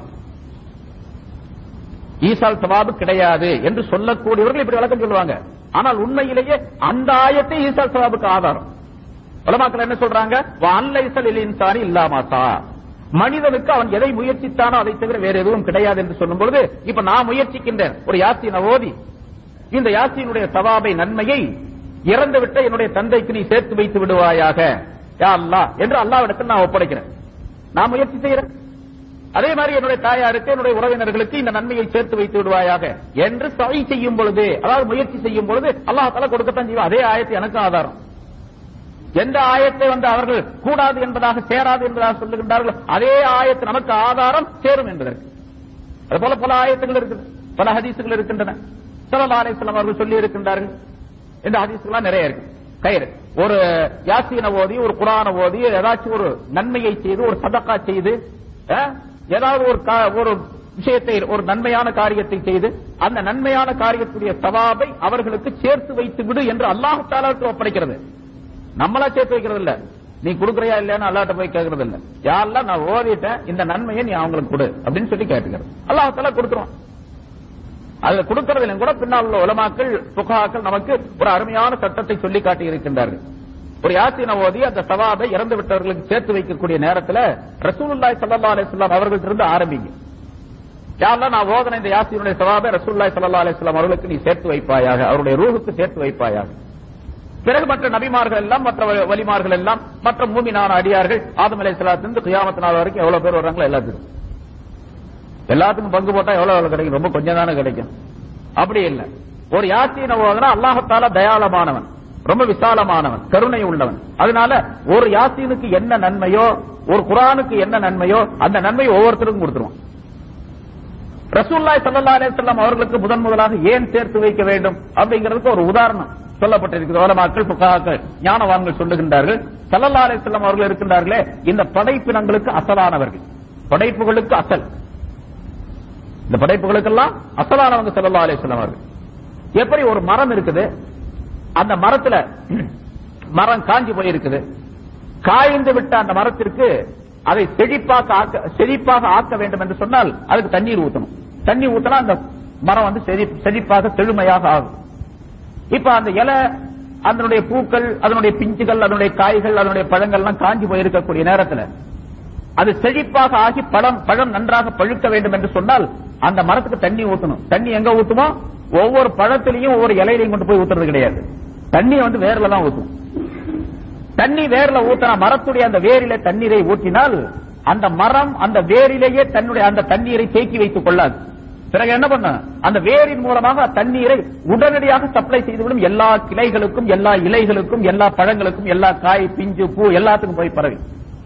ஈசால் சவாபு கிடையாது என்று சொல்லக்கூடியவர்கள் இப்படி விளக்கம் சொல்லுவாங்க ஆனால் உண்மையிலேயே அந்த ஆயத்தை ஈசால் சவாபுக்கு ஆதாரம் உலமாக்கள் என்ன சொல்றாங்க அன்லைசல் இன்சாரி இல்லாமாத்தா மனிதனுக்கு அவன் எதை முயற்சித்தானோ அதை தவிர வேற எதுவும் கிடையாது என்று சொல்லும் பொழுது இப்ப நான் முயற்சிக்கின்றேன் ஒரு யாசினை ஓதி இந்த யாசினுடைய சவாபை நன்மையை இறந்துவிட்ட என்னுடைய தந்தைக்கு நீ சேர்த்து வைத்து விடுவாயாக யா அல்லாஹ் என்று அல்லாவிடத்தில் நான் ஒப்படைக்கிறேன் நான் முயற்சி செய்யறேன் அதே மாதிரி என்னுடைய தாயாருக்கு என்னுடைய உறவினர்களுக்கு இந்த நன்மையை சேர்த்து வைத்து விடுவாயாக என்று சவை செய்யும் பொழுது அதாவது முயற்சி செய்யும் பொழுது அல்லாஹால கொடுக்கத்தான் செய்வோம் அதே ஆயத்தை எனக்கு ஆதாரம் எந்த ஆயத்தை வந்து அவர்கள் கூடாது என்பதாக சேராது என்பதாக சொல்லுகின்றார்கள் அதே ஆயத்து நமக்கு ஆதாரம் சேரும் என்பதற்கு அதுபோல பல ஆயத்துகள் இருக்குது பல ஹதீசுகள் இருக்கின்றன சல்லா அலிஸ்லாம் அவர்கள் சொல்லி இருக்கின்றார்கள் இந்த ஹதீசுகள்லாம் நிறைய இருக்கு கயிறு ஒரு யாசீன ஓதி ஒரு குரான ஓதி ஏதாச்சும் ஒரு நன்மையை செய்து ஒரு சதக்கா செய்து அஹ்,
ஏதாவது ஒரு கா- ஒரு விஷயத்தை ஒரு நன்மையான காரியத்தை செய்து அந்த நன்மையான காரியத்துடைய சவாபை அவர்களுக்கு சேர்த்து வைத்து விடு என்று அல்லாஹ் தாலாவுக்கு ஒப்படைக்கிறது நம்மளா சேர்த்து வைக்கிறது இல்ல நீ கொடுக்கறியா இல்லையான்னு அல்லாட்ட போய் கேட்கறது இல்ல யாரெல்லாம் நான் ஓதிட்டேன் இந்த நன்மையை நீ அவங்களுக்கு கொடு அப்படின்னு சொல்லி கேட்டுக்கிறது அல்லாஹ் தாலா கொடுத்துருவான் அதுல கொடுக்கறதுல கூட பின்னால் உள்ள உலமாக்கள் புகாக்கள் நமக்கு ஒரு அருமையான சட்டத்தை சொல்லி காட்டி இருக்கின்றார்கள் ஒரு யாசின ஓதி அந்த சவாபை இறந்து விட்டவர்களுக்கு சேர்த்து வைக்கக்கூடிய நேரத்துல ரசூலுல்லாஹி ஸல்லல்லாஹு அலைஹி வஸல்லம் அவர்கள்ட்ட இருந்து ஆரம்பிங்க யாரெல்லாம் நான் ஓதன இந்த யாசினுடைய சவாபை ரசூலுல்லாஹி ஸல்லல்லாஹு அலைஹி வஸல்லம் அவர்களுக்கு நீ சேர்த்து வைப்பாயாக அவருடைய ரூஹுக்கு சேர்த்து வைப்பாயாக பிறகு மற்ற நபிமார்கள் எல்லாம் மற்ற வ- வலிமார்கள் எல்லாம் மற்ற மூமினான அடியார்கள் ஆதம் அலைஹிஸ்ஸலாத்திலிருந்து கியாமத் நாள் வரைக்கும் எவ்வளவு பேர் வர்றாங்களோ எல்லாத்துக்கும் எல்லாத்துக்கும் பங்கு போட்டா எவ்வளவு எவ்வளவு கிடைக்கும் ரொம்ப கொஞ்சம் தானே கிடைக்கும் அப்படி இல்ல ஒரு யாசீன ஓதுனா அல்லாஹத்தால தயாளமானவன் ரொம்ப விசாலமானவன் கருணை உள்ளவன் அதனால ஒரு யாசீனுக்கு என்ன நன்மையோ ஒரு குரானுக்கு என்ன நன்மையோ அந்த நன்மையை ஒவ்வொருத்தருக்கும் கொடுத்துருவான் ரசூல்லாய் ஸல்லல்லாஹு அலைஹி வஸல்லம் அவர்களுக்கு முதன் முதலாக ஏன் சேர்த்து வைக்க வேண்டும் அப்படிங்கிறதுக்கு ஒரு உதாரணம் சொல்லப்பட்டிருக்கிறது உலமாக்கள் புகாக்கள் ஞானவான்கள் சொல்லுகின்றார்கள் ஸல்லல்லாஹு அலைஹி வஸல்லம் அவர்கள் இருக்கின்றார்களே இந்த படைப்பினங்களுக்கு அசலானவர்கள் படைப்புகளுக்கு அசல் இந்த படைப்புகளுக்கெல்லாம் அசலானவங்க ஸல்லல்லாஹு அலைஹி வஸல்லம் அவர்கள் எப்படி ஒரு மரம் இருக்குது அந்த மரத்துல மரம் காஞ்சி போயிருக்குது காய்ந்து விட்ட அந்த மரத்திற்கு அதை செழிப்பாக ஆக்க செழிப்பாக ஆக்க வேண்டும் என்று சொன்னால் அதுக்கு தண்ணீர் ஊத்தணும் தண்ணி ஊத்தினா அந்த மரம் வந்து செழி- செழிப்பாக செழுமையாக ஆகும் இப்ப அந்த இலை அதனுடைய பூக்கள் அதனுடைய பிஞ்சுகள் அதனுடைய காய்கள் அதனுடைய பழங்கள் எல்லாம் காஞ்சி போயிருக்கக்கூடிய நேரத்துல அது செழிப்பாக ஆகி பழம் பழம் நன்றாக பழுக்க வேண்டும் என்று சொன்னால் அந்த மரத்துக்கு தண்ணி ஊத்தணும் தண்ணி எங்க ஊத்துமோ ஒவ்வொரு பழத்திலையும் ஒவ்வொரு இலையிலையும் கொண்டு போய் ஊத்துறது கிடையாது தண்ணி வந்து வேர்ல தான் ஊத்தும் தண்ணி வேர்ல ஊத்தினா மரத்துடைய அந்த வேரிலே தண்ணீரை ஊற்றினால் அந்த மரம் அந்த வேரிலேயே தன்னுடைய அந்த தண்ணீரை தேக்கி வைத்துக் கொள்ளாது பிறகு என்ன பண்ண அந்த வேரின் மூலமாக தண்ணீரை உடனடியாக சப்ளை செய்துவிடும் எல்லா கிளைகளுக்கும் எல்லா இலைகளுக்கும் எல்லா பழங்களுக்கும் எல்லா காய் பிஞ்சு பூ எல்லாத்துக்கும் போய் பரவி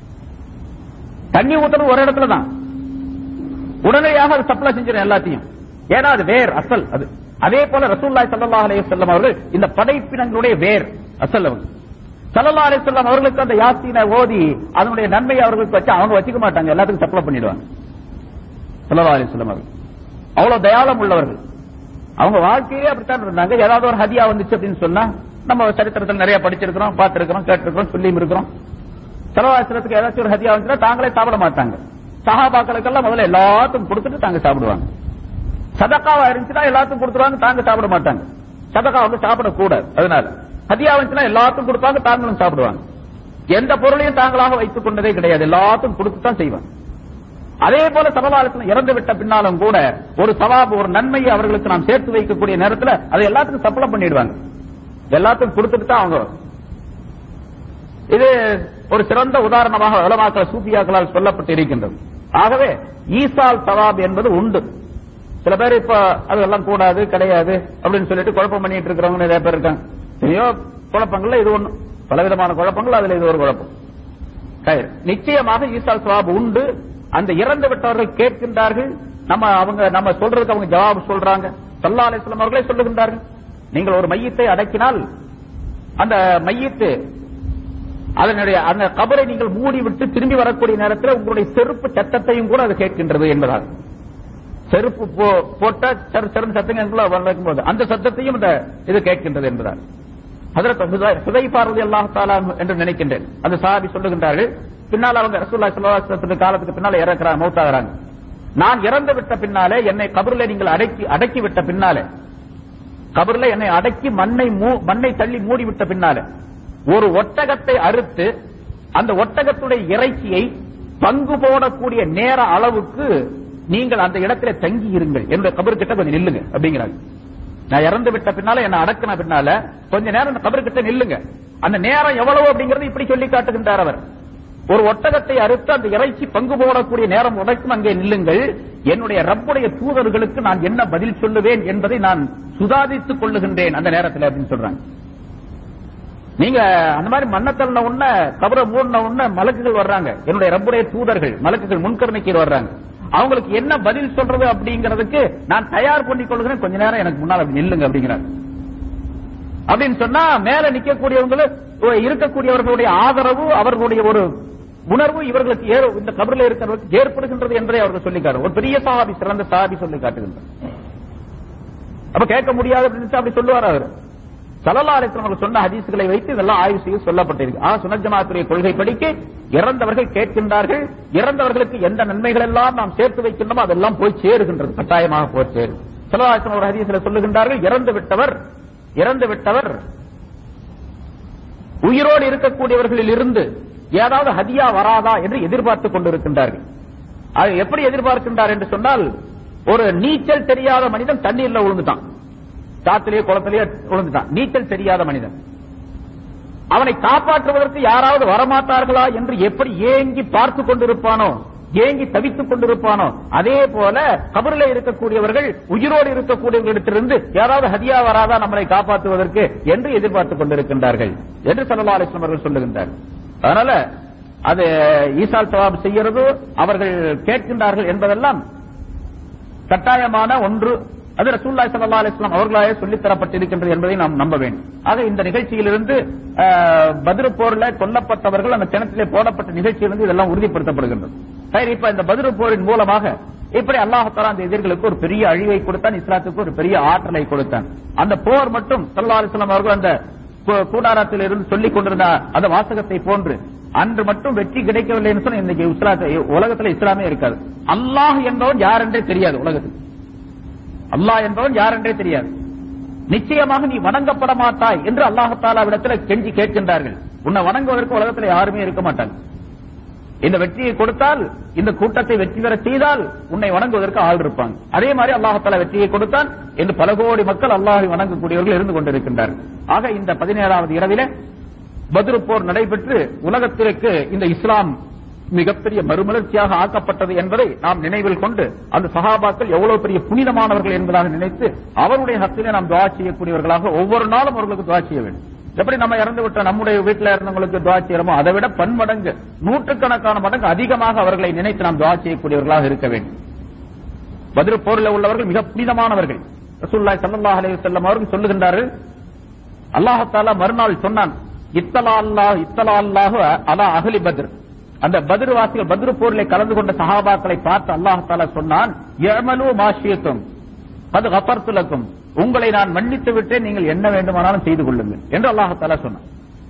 தண்ணி ஊத்தணும் ஒரு இடத்துல தான் உடனடியாக அது சப்ளை செஞ்சிடும் எல்லாத்தையும் ஏன்னா அது வேர் அசல் அது அதே போல ரசூல்லாய் ஸல்லல்லாஹு அலைஹி வஸல்லம் அவர்கள் இந்த படைப்பினங்களுடைய வேர் அசல் அவங்க ஸல்லல்லாஹு அலைஹி வஸல்லம் அவர்களுக்கு அந்த யாசீனை ஓதி அதனுடைய நன்மையை அவர்களுக்கு வச்சு அவங்க வச்சுக்க மாட்டாங்க எல்லாத்துக்கும் சப்ளை பண்ணிடுவாங்க ஸல்லல்லாஹு அலைஹி வஸல்லம் அவர்கள் அவ்வளவு தயாளம் உள்ளவர்கள் அவங்க வாழ்க்கையிலே அப்படித்தான் இருந்தாங்க ஏதாவது ஒரு ஹதியா வந்துச்சு அப்படின்னு சொன்னா நம்ம சரித்திரத்தில் நிறைய படிச்சிருக்கிறோம் பார்த்திருக்கிறோம் கேட்டிருக்கிறோம் சொல்லியும் இருக்கிறோம் செலவாசிரத்துக்கு ஏதாச்சும் ஒரு ஹதியா வந்துச்சுன்னா தாங்களே சாப்பிட மாட்டாங்க சஹாபாக்களுக்கெல்லாம் முதல்ல எல்லாத்துக்கும் கொடுத்துட்டு தாங்க சாப்பிடுவாங்க சதக்காவா இருந்துச்சுன்னா எல்லாத்துக்கும் கொடுத்துருவாங்க தாங்க சாப்பிட மாட்டாங்க சதக்கா வந்து சாப்பிடக்கூடாது அதனால ஹதியா வந்துச்சுன்னா எல்லாத்துக்கும் கொடுப்பாங்க தாங்களும் சாப்பிடுவாங்க எந்த பொருளையும் தாங்களாக வைத்துக் கொண்டதே கிடையாது எல்லாத்துக்கும் கொடுத்து தான் செய்வாங்க அதே போல சபலாலத்தில் இறந்து விட்ட பின்னாலும் கூட ஒரு சவாபு ஒரு நன்மையை அவர்களுக்கு நாம் சேர்த்து வைக்கக்கூடிய நேரத்தில் அதை எல்லாத்துக்கும் சப்ளை பண்ணிடுவாங்க எல்லாத்துக்கும் கொடுத்துட்டு தான் அவங்க இது ஒரு சிறந்த உதாரணமாக உலமாக்கள் சூஃபியாக்களால் சொல்லப்பட்டு இருக்கின்றது ஆகவே ஈசால் சவாப் என்பது உண்டு சில பேர் இப்ப அதெல்லாம் கூடாது கிடையாது அப்படின்னு சொல்லிட்டு குழப்பம் பண்ணிட்டு இருக்கிறவங்க நிறைய பேர் இருக்காங்க எத்தனையோ குழப்பங்கள்ல இது ஒண்ணு பலவிதமான குழப்பங்கள் அதுல இது ஒரு குழப்பம் சரி. நிச்சயமாக ஈசால் சவாப் உண்டு அந்த இறந்து விட்டவர்கள் கேட்கின்றார்கள் நம்ம அவங்க நம்ம சொல்றதுக்கு அவங்க ஜவாப் சொல்றாங்க சல்லா அலிஸ்லாம் அவர்களே சொல்லுகின்றார்கள் நீங்கள் ஒரு மையத்தை அடக்கினால் அந்த மையத்து அதனுடைய அந்த கபரை நீங்கள் மூடி விட்டு திரும்பி வரக்கூடிய நேரத்தில் உங்களுடைய செருப்பு சத்தத்தையும் கூட அது கேட்கின்றது என்பதாக செருப்பு போ- போட்ட சர சரம் சத்தங்கள் வளர்க்கும் போது அந்த சத்தத்தையும் இந்த இது கேட்கின்றது என்பதால் ஹதரத் சுதைஃபா ரலியல்லாஹு தஆலா அன்ஹு என்று நினைக்கின்றேன் அந்த சாஹாபி சொல்லுகின்றார்கள் பின்னால் அவங்க ரசூலுல்லாஹி ஸல்லல்லாஹு அலைஹி வஸல்லம் காலத்துக்கு பின்னால இறக்குறாங்க மௌத்தாகிறாங்க நான் இறந்து விட்ட பின்னாலே என்னை கபரில் நீங்கள் அடக்கி அடக்கி விட்ட பின்னாலே கபரில் என்னை அடக்கி மண்ணை மூ- மண்ணை தள்ளி மூடி விட்ட பின்னாலே ஒரு ஒட்டகத்தை அறுத்து அந்த ஒட்டகத்துடைய இறைச்சியை பங்கு போடக்கூடிய நேர அளவுக்கு நீங்கள் அந்த இடத்துல தங்கி இருங்கள் என்னுடைய கபர் கிட்ட கொஞ்சம் நில்லுங்க அப்படிங்கிறாங்க நான் இறந்து விட்ட பின்னால என்ன அடக்கின பின்னால கொஞ்ச நேரம் அந்த கபர் கிட்ட நில்லுங்க அந்த நேரம் எவ்வளவு அப்படிங்கறது இப்படி சொல்லி காட்டுகின்றார் அவர் ஒரு ஒட்டகத்தை அறுத்து அந்த இறைச்சி பங்கு போடக்கூடிய நேரம் உடைக்கும் அங்கே நில்லுங்கள் என்னுடைய ரப்புடைய தூதர்களுக்கு நான் என்ன பதில் சொல்லுவேன் என்பதை நான் சுதாரித்துக் கொள்ளுகின்றேன் அந்த நேரத்தில் அப்படின்னு சொல்றாங்க நீங்க அந்த மாதிரி மண்ணை தள்ளின உடனே கபரை மூடின உடனே மலக்குகள் வர்றாங்க என்னுடைய ரப்புடைய தூதர்கள் மலக்குகள் முன்கரணைக்கு வர்றாங்க அவங்களுக்கு என்ன பதில் சொல்றது அப்படிங்கிறதுக்கு நான் தயார் பண்ணிக் கொள்கிறேன் கொஞ்ச நேரம் எனக்கு முன்னால் அப்படி நில்லுங்க அப்படிங்கிறாங்க அப்படின்னு சொன்னா மேல நிக்கக்கூடியவங்க இருக்கக்கூடியவர்களுடைய ஆதரவு அவர்களுடைய ஒரு
உணர்வு இவர்களுக்கு ஏற- இந்த கபரில் இருக்கிறவர்களுக்கு ஏற்படுகின்றது என்பதை அவர்கள் சொல்லி காட்டு ஒரு பெரிய சஹாபி சிறந்த சஹாபி சொல்லி காட்டுகின்றார் அப்ப கேட்க முடியாது அப்படின்னு அப்படி சொல்லுவார் அவர் சல்லா அலிஸ்லாம் அவர்கள் சொன்ன ஹதீஸ்களை வைத்து இதெல்லாம் ஆய்வு செய்ய சொல்லப்பட்டிருக்கு ஆனா சுனத் ஜமாத்துடைய கொள்கை படிக்க இறந்தவர்கள் கேட்கின்றார்கள் இறந்தவர்களுக்கு எந்த நன்மைகள் எல்லாம் நாம் சேர்த்து வைக்கின்றோமோ அதெல்லாம் போய் சேருகின்றது கட்டாயமாக போய் சேரும் சல்லா அலிஸ்லாம் ஒரு ஹதீஸ்ல சொல்லுகின்றார்கள் இறந்து விட்டவர் இறந்து விட்டவர் உயிரோடு இருக்கக்கூடியவர்களில் இருந்து ஏதாவது ஹதியா வராதா என்று எதிர்பார்த்துக் கொண்டிருக்கின்றார்கள் அது எப்படி எதிர்பார்க்கின்றார் என்று சொன்னால் ஒரு நீச்சல் தெரியாத மனிதன் தண்ணீர்ல விழுந்துட்டான் சாத்திலேயே குளத்திலேயே விழுந்துட்டான் நீச்சல் தெரியாத மனிதன் அவனை காப்பாற்றுவதற்கு யாராவது வரமாட்டார்களா என்று எப்படி ஏங்கி பார்த்து கொண்டிருப்பானோ ஏங்கி தவித்துக் கொண்டிருப்பானோ அதே போல கபரில் இருக்கக்கூடியவர்கள் உயிரோடு இருக்கக்கூடியவர்களிடத்திலிருந்து யாராவது ஹதியா வராதா நம்மளை காப்பாற்றுவதற்கு என்று எதிர்பார்த்துக் கொண்டிருக்கின்றார்கள் என்று சல்லா அலிஸ்லாம் அவர்கள் சொல்லுகின்றார் அதனால அது ஈசால் சவாப் செய்யறது அவர்கள் கேட்கின்றார்கள் என்பதெல்லாம் கட்டாயமான ஒன்று அது ரசூல்லாய் சல்லா அலிஸ்லாம் அவர்களாலே சொல்லித் தரப்பட்டிருக்கின்றது என்பதை நாம் நம்ப வேண்டும் ஆக இந்த நிகழ்ச்சியிலிருந்து அஹ், பத்ரு போர்ல கொல்லப்பட்டவர்கள் அந்த கிணற்றிலே போடப்பட்ட நிகழ்ச்சியிலிருந்து இதெல்லாம் உறுதிப்படுத்தப்படுகின்றது சரி இப்ப இந்த பத்ரு போரின் மூலமாக இப்படி அல்லாஹாலா அந்த எதிர்களுக்கு ஒரு பெரிய அழிவை கொடுத்தான் இஸ்லாத்துக்கு ஒரு பெரிய ஆற்றலை கொடுத்தான் அந்த போர் மட்டும் சல்லா அலிஸ்லாம் அவர்கள் அந்த கூ- கூடாரத்தில் இருந்து சொல்லிக் கொண்டிருந்த அந்த வாசகத்தை போன்று அன்று மட்டும் வெற்றி கிடைக்கவில்லைன்னு சொன்னா இன்னைக்கு இஸ்லாத்தை உலகத்துல இஸ்லாமே இருக்காது அல்லாஹ் என்பவன் யார் என்றே தெரியாது உலகத்துக்கு அல்லாஹ் என்பவன் யார் என்றே தெரியாது நிச்சயமாக நீ வணங்கப்பட மாட்டாய் என்று அல்லாஹாலாவிடத்தில் கெஞ்சி கேட்கின்றார்கள் உன்னை வணங்குவதற்கு உலகத்தில் யாருமே இருக்க மாட்டாங்க இந்த வெற்றியை கொடுத்தால் இந்த கூட்டத்தை வெற்றி பெற செய்தால் உன்னை வணங்குவதற்கு ஆள் இருப்பாங்க அதே மாதிரி அல்லாஹால வெற்றியை கொடுத்தான் என்று பல கோடி மக்கள் அல்லாஹை வணங்கக்கூடியவர்கள் இருந்து கொண்டிருக்கின்றார்கள் ஆக இந்த பதினேழாவது இரவிலே பத்ரு போர் நடைபெற்று உலகத்திற்கு இந்த இஸ்லாம் மிகப்பெரிய மறுமலர்ச்சியாக ஆக்கப்பட்டது என்பதை நாம் நினைவில் கொண்டு அந்த சஹாபாக்கள் எவ்வளவு பெரிய புனிதமானவர்கள் என்பதாக நினைத்து அவருடைய ஹத்திலே நாம் துவா செய்யக்கூடியவர்களாக ஒவ்வொரு நாளும் அவர்களுக்கு துவா செய்ய வேண்டும் எப்படி நம்ம இறந்து விட்ட நம்முடைய வீட்டில் இருந்தவங்களுக்கு துவா செய்யறோமோ அதை விட பன்மடங்கு நூற்றுக்கணக்கான மடங்கு அதிகமாக அவர்களை நினைத்து நாம் துவா செய்யக்கூடியவர்களாக இருக்க வேண்டும் பதிரு போரில் உள்ளவர்கள் மிக புனிதமானவர்கள் ரசூலுல்லாஹி ஸல்லல்லாஹு அலைஹி வஸல்லம் அவர்கள் சொல்லுகின்றார்கள் அல்லாஹ் மறுநாள் சொன்னான் இத்தலா அல்லாஹ் இத்தலா அல்லாஹு அலா அஹ்லி பத்ர் அந்த பத்ர் வாசிகள் பத்ரு போரிலே கலந்து கொண்ட சஹாபாக்களை பார்த்து அல்லாஹ் தாலா சொன்னான் யமலு மாஷியத்தும் அது கப்பர்த்துலக்கும் உங்களை நான் மன்னித்து விட்டேன் நீங்கள் என்ன வேண்டுமானாலும் செய்து கொள்ளுங்கள் என்று அல்லாஹ் தாலா சொன்னான்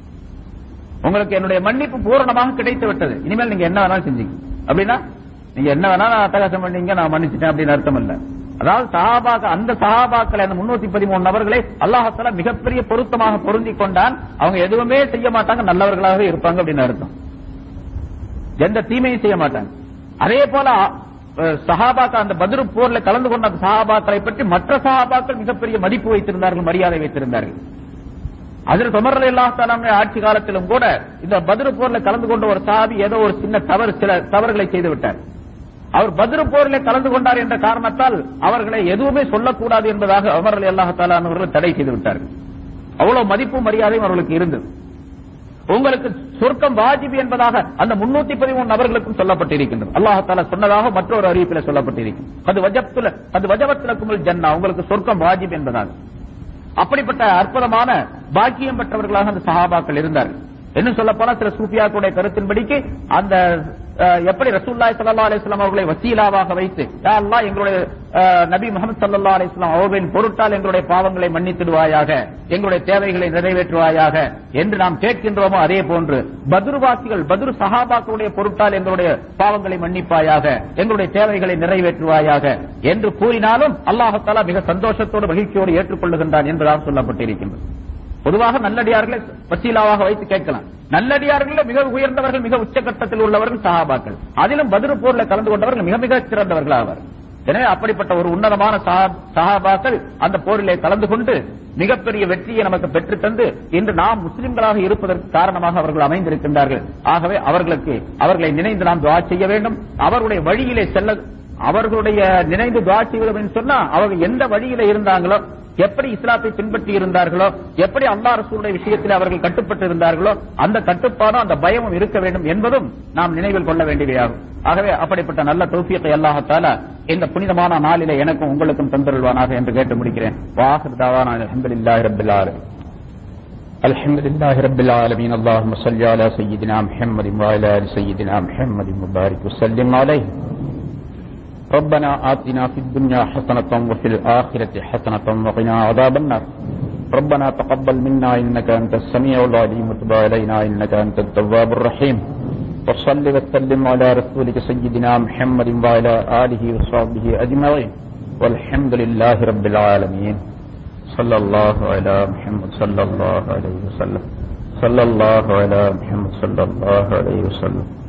உங்களுக்கு என்னுடைய மன்னிப்பு பூரணமாக கிடைத்து விட்டது இனிமேல் நீங்க என்ன வேணாலும் செஞ்சீங்க அப்படின்னா நீங்க என்ன வேணாலும் அட்டகாசம் பண்ணீங்க நான் மன்னிச்சிட்டேன் அப்படின்னு அர்த்தம் இல்ல அதாவது சஹாபாக்க அந்த சஹாபாக்களை அந்த முன்னூத்தி பதிமூணு நபர்களை அல்லாஹால மிகப்பெரிய பொருத்தமாக பொருந்தி கொண்டான் அவங்க எதுவுமே செய்ய மாட்டாங்க நல்லவர்களாகவே இருப்பாங்க அப்படின்னு அர்த்தம் எந்த தீமையும் செய்ய மாட்டாங்க அதே போல அஹ், சஹாபாக்கள் அந்த பத்ரு போர்ல கலந்து கொண்ட அந்த சஹாபாக்களை பற்றி மற்ற சஹாபாக்கள் மிகப்பெரிய மதிப்பு வைத்திருந்தார்கள் மரியாதை வைத்திருந்தார்கள் அதில் தொமர்ல இல்லாத ஆட்சி காலத்திலும் கூட இந்த பத்ரு போர்ல கலந்து கொண்ட ஒரு சாபி ஏதோ ஒரு சின்ன தவறு சில தவறுகளை செய்து விட்டார் அவர் பத்ரு போரில் கலந்து கொண்டார் என்ற காரணத்தால் அவர்களை எதுவுமே சொல்லக்கூடாது என்பதாக அமர் அல்லாஹாலானவர்கள் தடை செய்து விட்டார்கள் அவ்வளவு மதிப்பு மரியாதையும் அவர்களுக்கு இருந்தது உங்களுக்கு சொர்க்கம் வாஜிப் என்பதாக அந்த முன்னூத்தி பதிமூணு நபர்களுக்கும் சொல்லப்பட்டிருக்கின்றது அல்லாஹால சொன்னதாக மற்றொரு அறிவிப்பில் சொல்லப்பட்டிருக்கிறது அது வஜப்துல அது வஜவத்துலக்குமல் ஜன்னா உங்களுக்கு சொர்க்கம் வாஜிப் என்பதாக அப்படிப்பட்ட அற்புதமான பாக்கியம் பெற்றவர்களாக அந்த சஹாபாக்கள் இருந்தார்கள் இன்னும் சொல்ல போனா சில சூஃபியாக்களுடைய கருத்தின்படிக்கு அந்த அஹ், எப்படி ரசூல்லாய் சல்லா அலிஸ்லாம் அவர்களை வசீலாவாக வைத்து யா அல்லாஹ் எங்களுடைய அஹ், நபி முகமது சல்லா அலிஸ்லாம் அவர்களின் பொருட்டால் எங்களுடைய பாவங்களை மன்னித்திடுவாயாக எங்களுடைய தேவைகளை நிறைவேற்றுவாயாக என்று நாம் கேட்கின்றோமோ அதே போன்று பத்ருவாசிகள் பத்ரு சஹாபாக்களுடைய பொருட்டால் எங்களுடைய பாவங்களை மன்னிப்பாயாக எங்களுடைய தேவைகளை நிறைவேற்றுவாயாக என்று கூறினாலும் அல்லாஹாலா மிக சந்தோஷத்தோடு மகிழ்ச்சியோடு ஏற்றுக்கொள்ளுகின்றான் என்பதாக சொல்லப்பட்டிருக்கின்றது பொதுவாக நல்லடியார்களை வசீலாவாக வைத்து கேட்கலாம் நல்லடியார்கள் மிக உயர்ந்தவர்கள் மிக உச்சகட்டத்தில் உள்ளவர்கள் சஹாபாக்கள் அதிலும் பதிரு போர்ல கலந்து கொண்டவர்கள் மிக மிக சிறந்தவர்கள் ஆவார் எனவே அப்படிப்பட்ட ஒரு உன்னதமான சஹா- சஹாபாக்கள் அந்த போரிலே கலந்து கொண்டு மிகப்பெரிய வெற்றியை நமக்கு பெற்றுத் தந்து இன்று நாம் முஸ்லிம்களாக இருப்பதற்கு காரணமாக அவர்கள் அமைந்திருக்கின்றார்கள் ஆகவே அவர்களுக்கு அவர்களை நினைந்து நாம் துவா செய்ய வேண்டும் அவருடைய வழியிலே செல்ல அவர்களுடைய நினைந்து துவா செய்வது என்று சொன்னா அவர்கள் எந்த வழியில இருந்தாங்களோ எப்படி இஸ்லாத்தை பின்பற்றி இருந்தார்களோ எப்படி அல்லா ரசூலுடைய விஷயத்தில் அவர்கள் கட்டுப்பட்டு இருந்தார்களோ அந்த கட்டுப்பாடும் அந்த பயமும் இருக்க வேண்டும் என்பதும் நாம் நினைவில் கொள்ள வேண்டியவையாகும் ஆகவே அப்படிப்பட்ட நல்ல தௌஃபியத்தை அல்லாஹத்தால இந்த புனிதமான நாளிலே எனக்கும் உங்களுக்கும் தந்தருள்வானாக என்று கேட்டு முடிக்கிறேன் வாஹர் தாவான அலமதுல்லாஹி ரபில் ஆலமீன் الحمد لله رب العالمين اللهم صل على سيدنا محمد وعلى ال سيدنا محمد وبارك وسلم عليه ربنا آتنا في الدنيا حسنة وفي الآخرة حسنة وقنا عذاب النار ربنا تقبل منا إنك أنت السميع العليم وتب علينا إنك أنت التواب الرحيم وصل وسلم على رسولك سيدنا محمد وعلى آله وصحبه أجمعين والحمد لله رب العالمين صلى الله على محمد صلى الله عليه وسلم صلى الله على محمد صلى الله عليه وسلم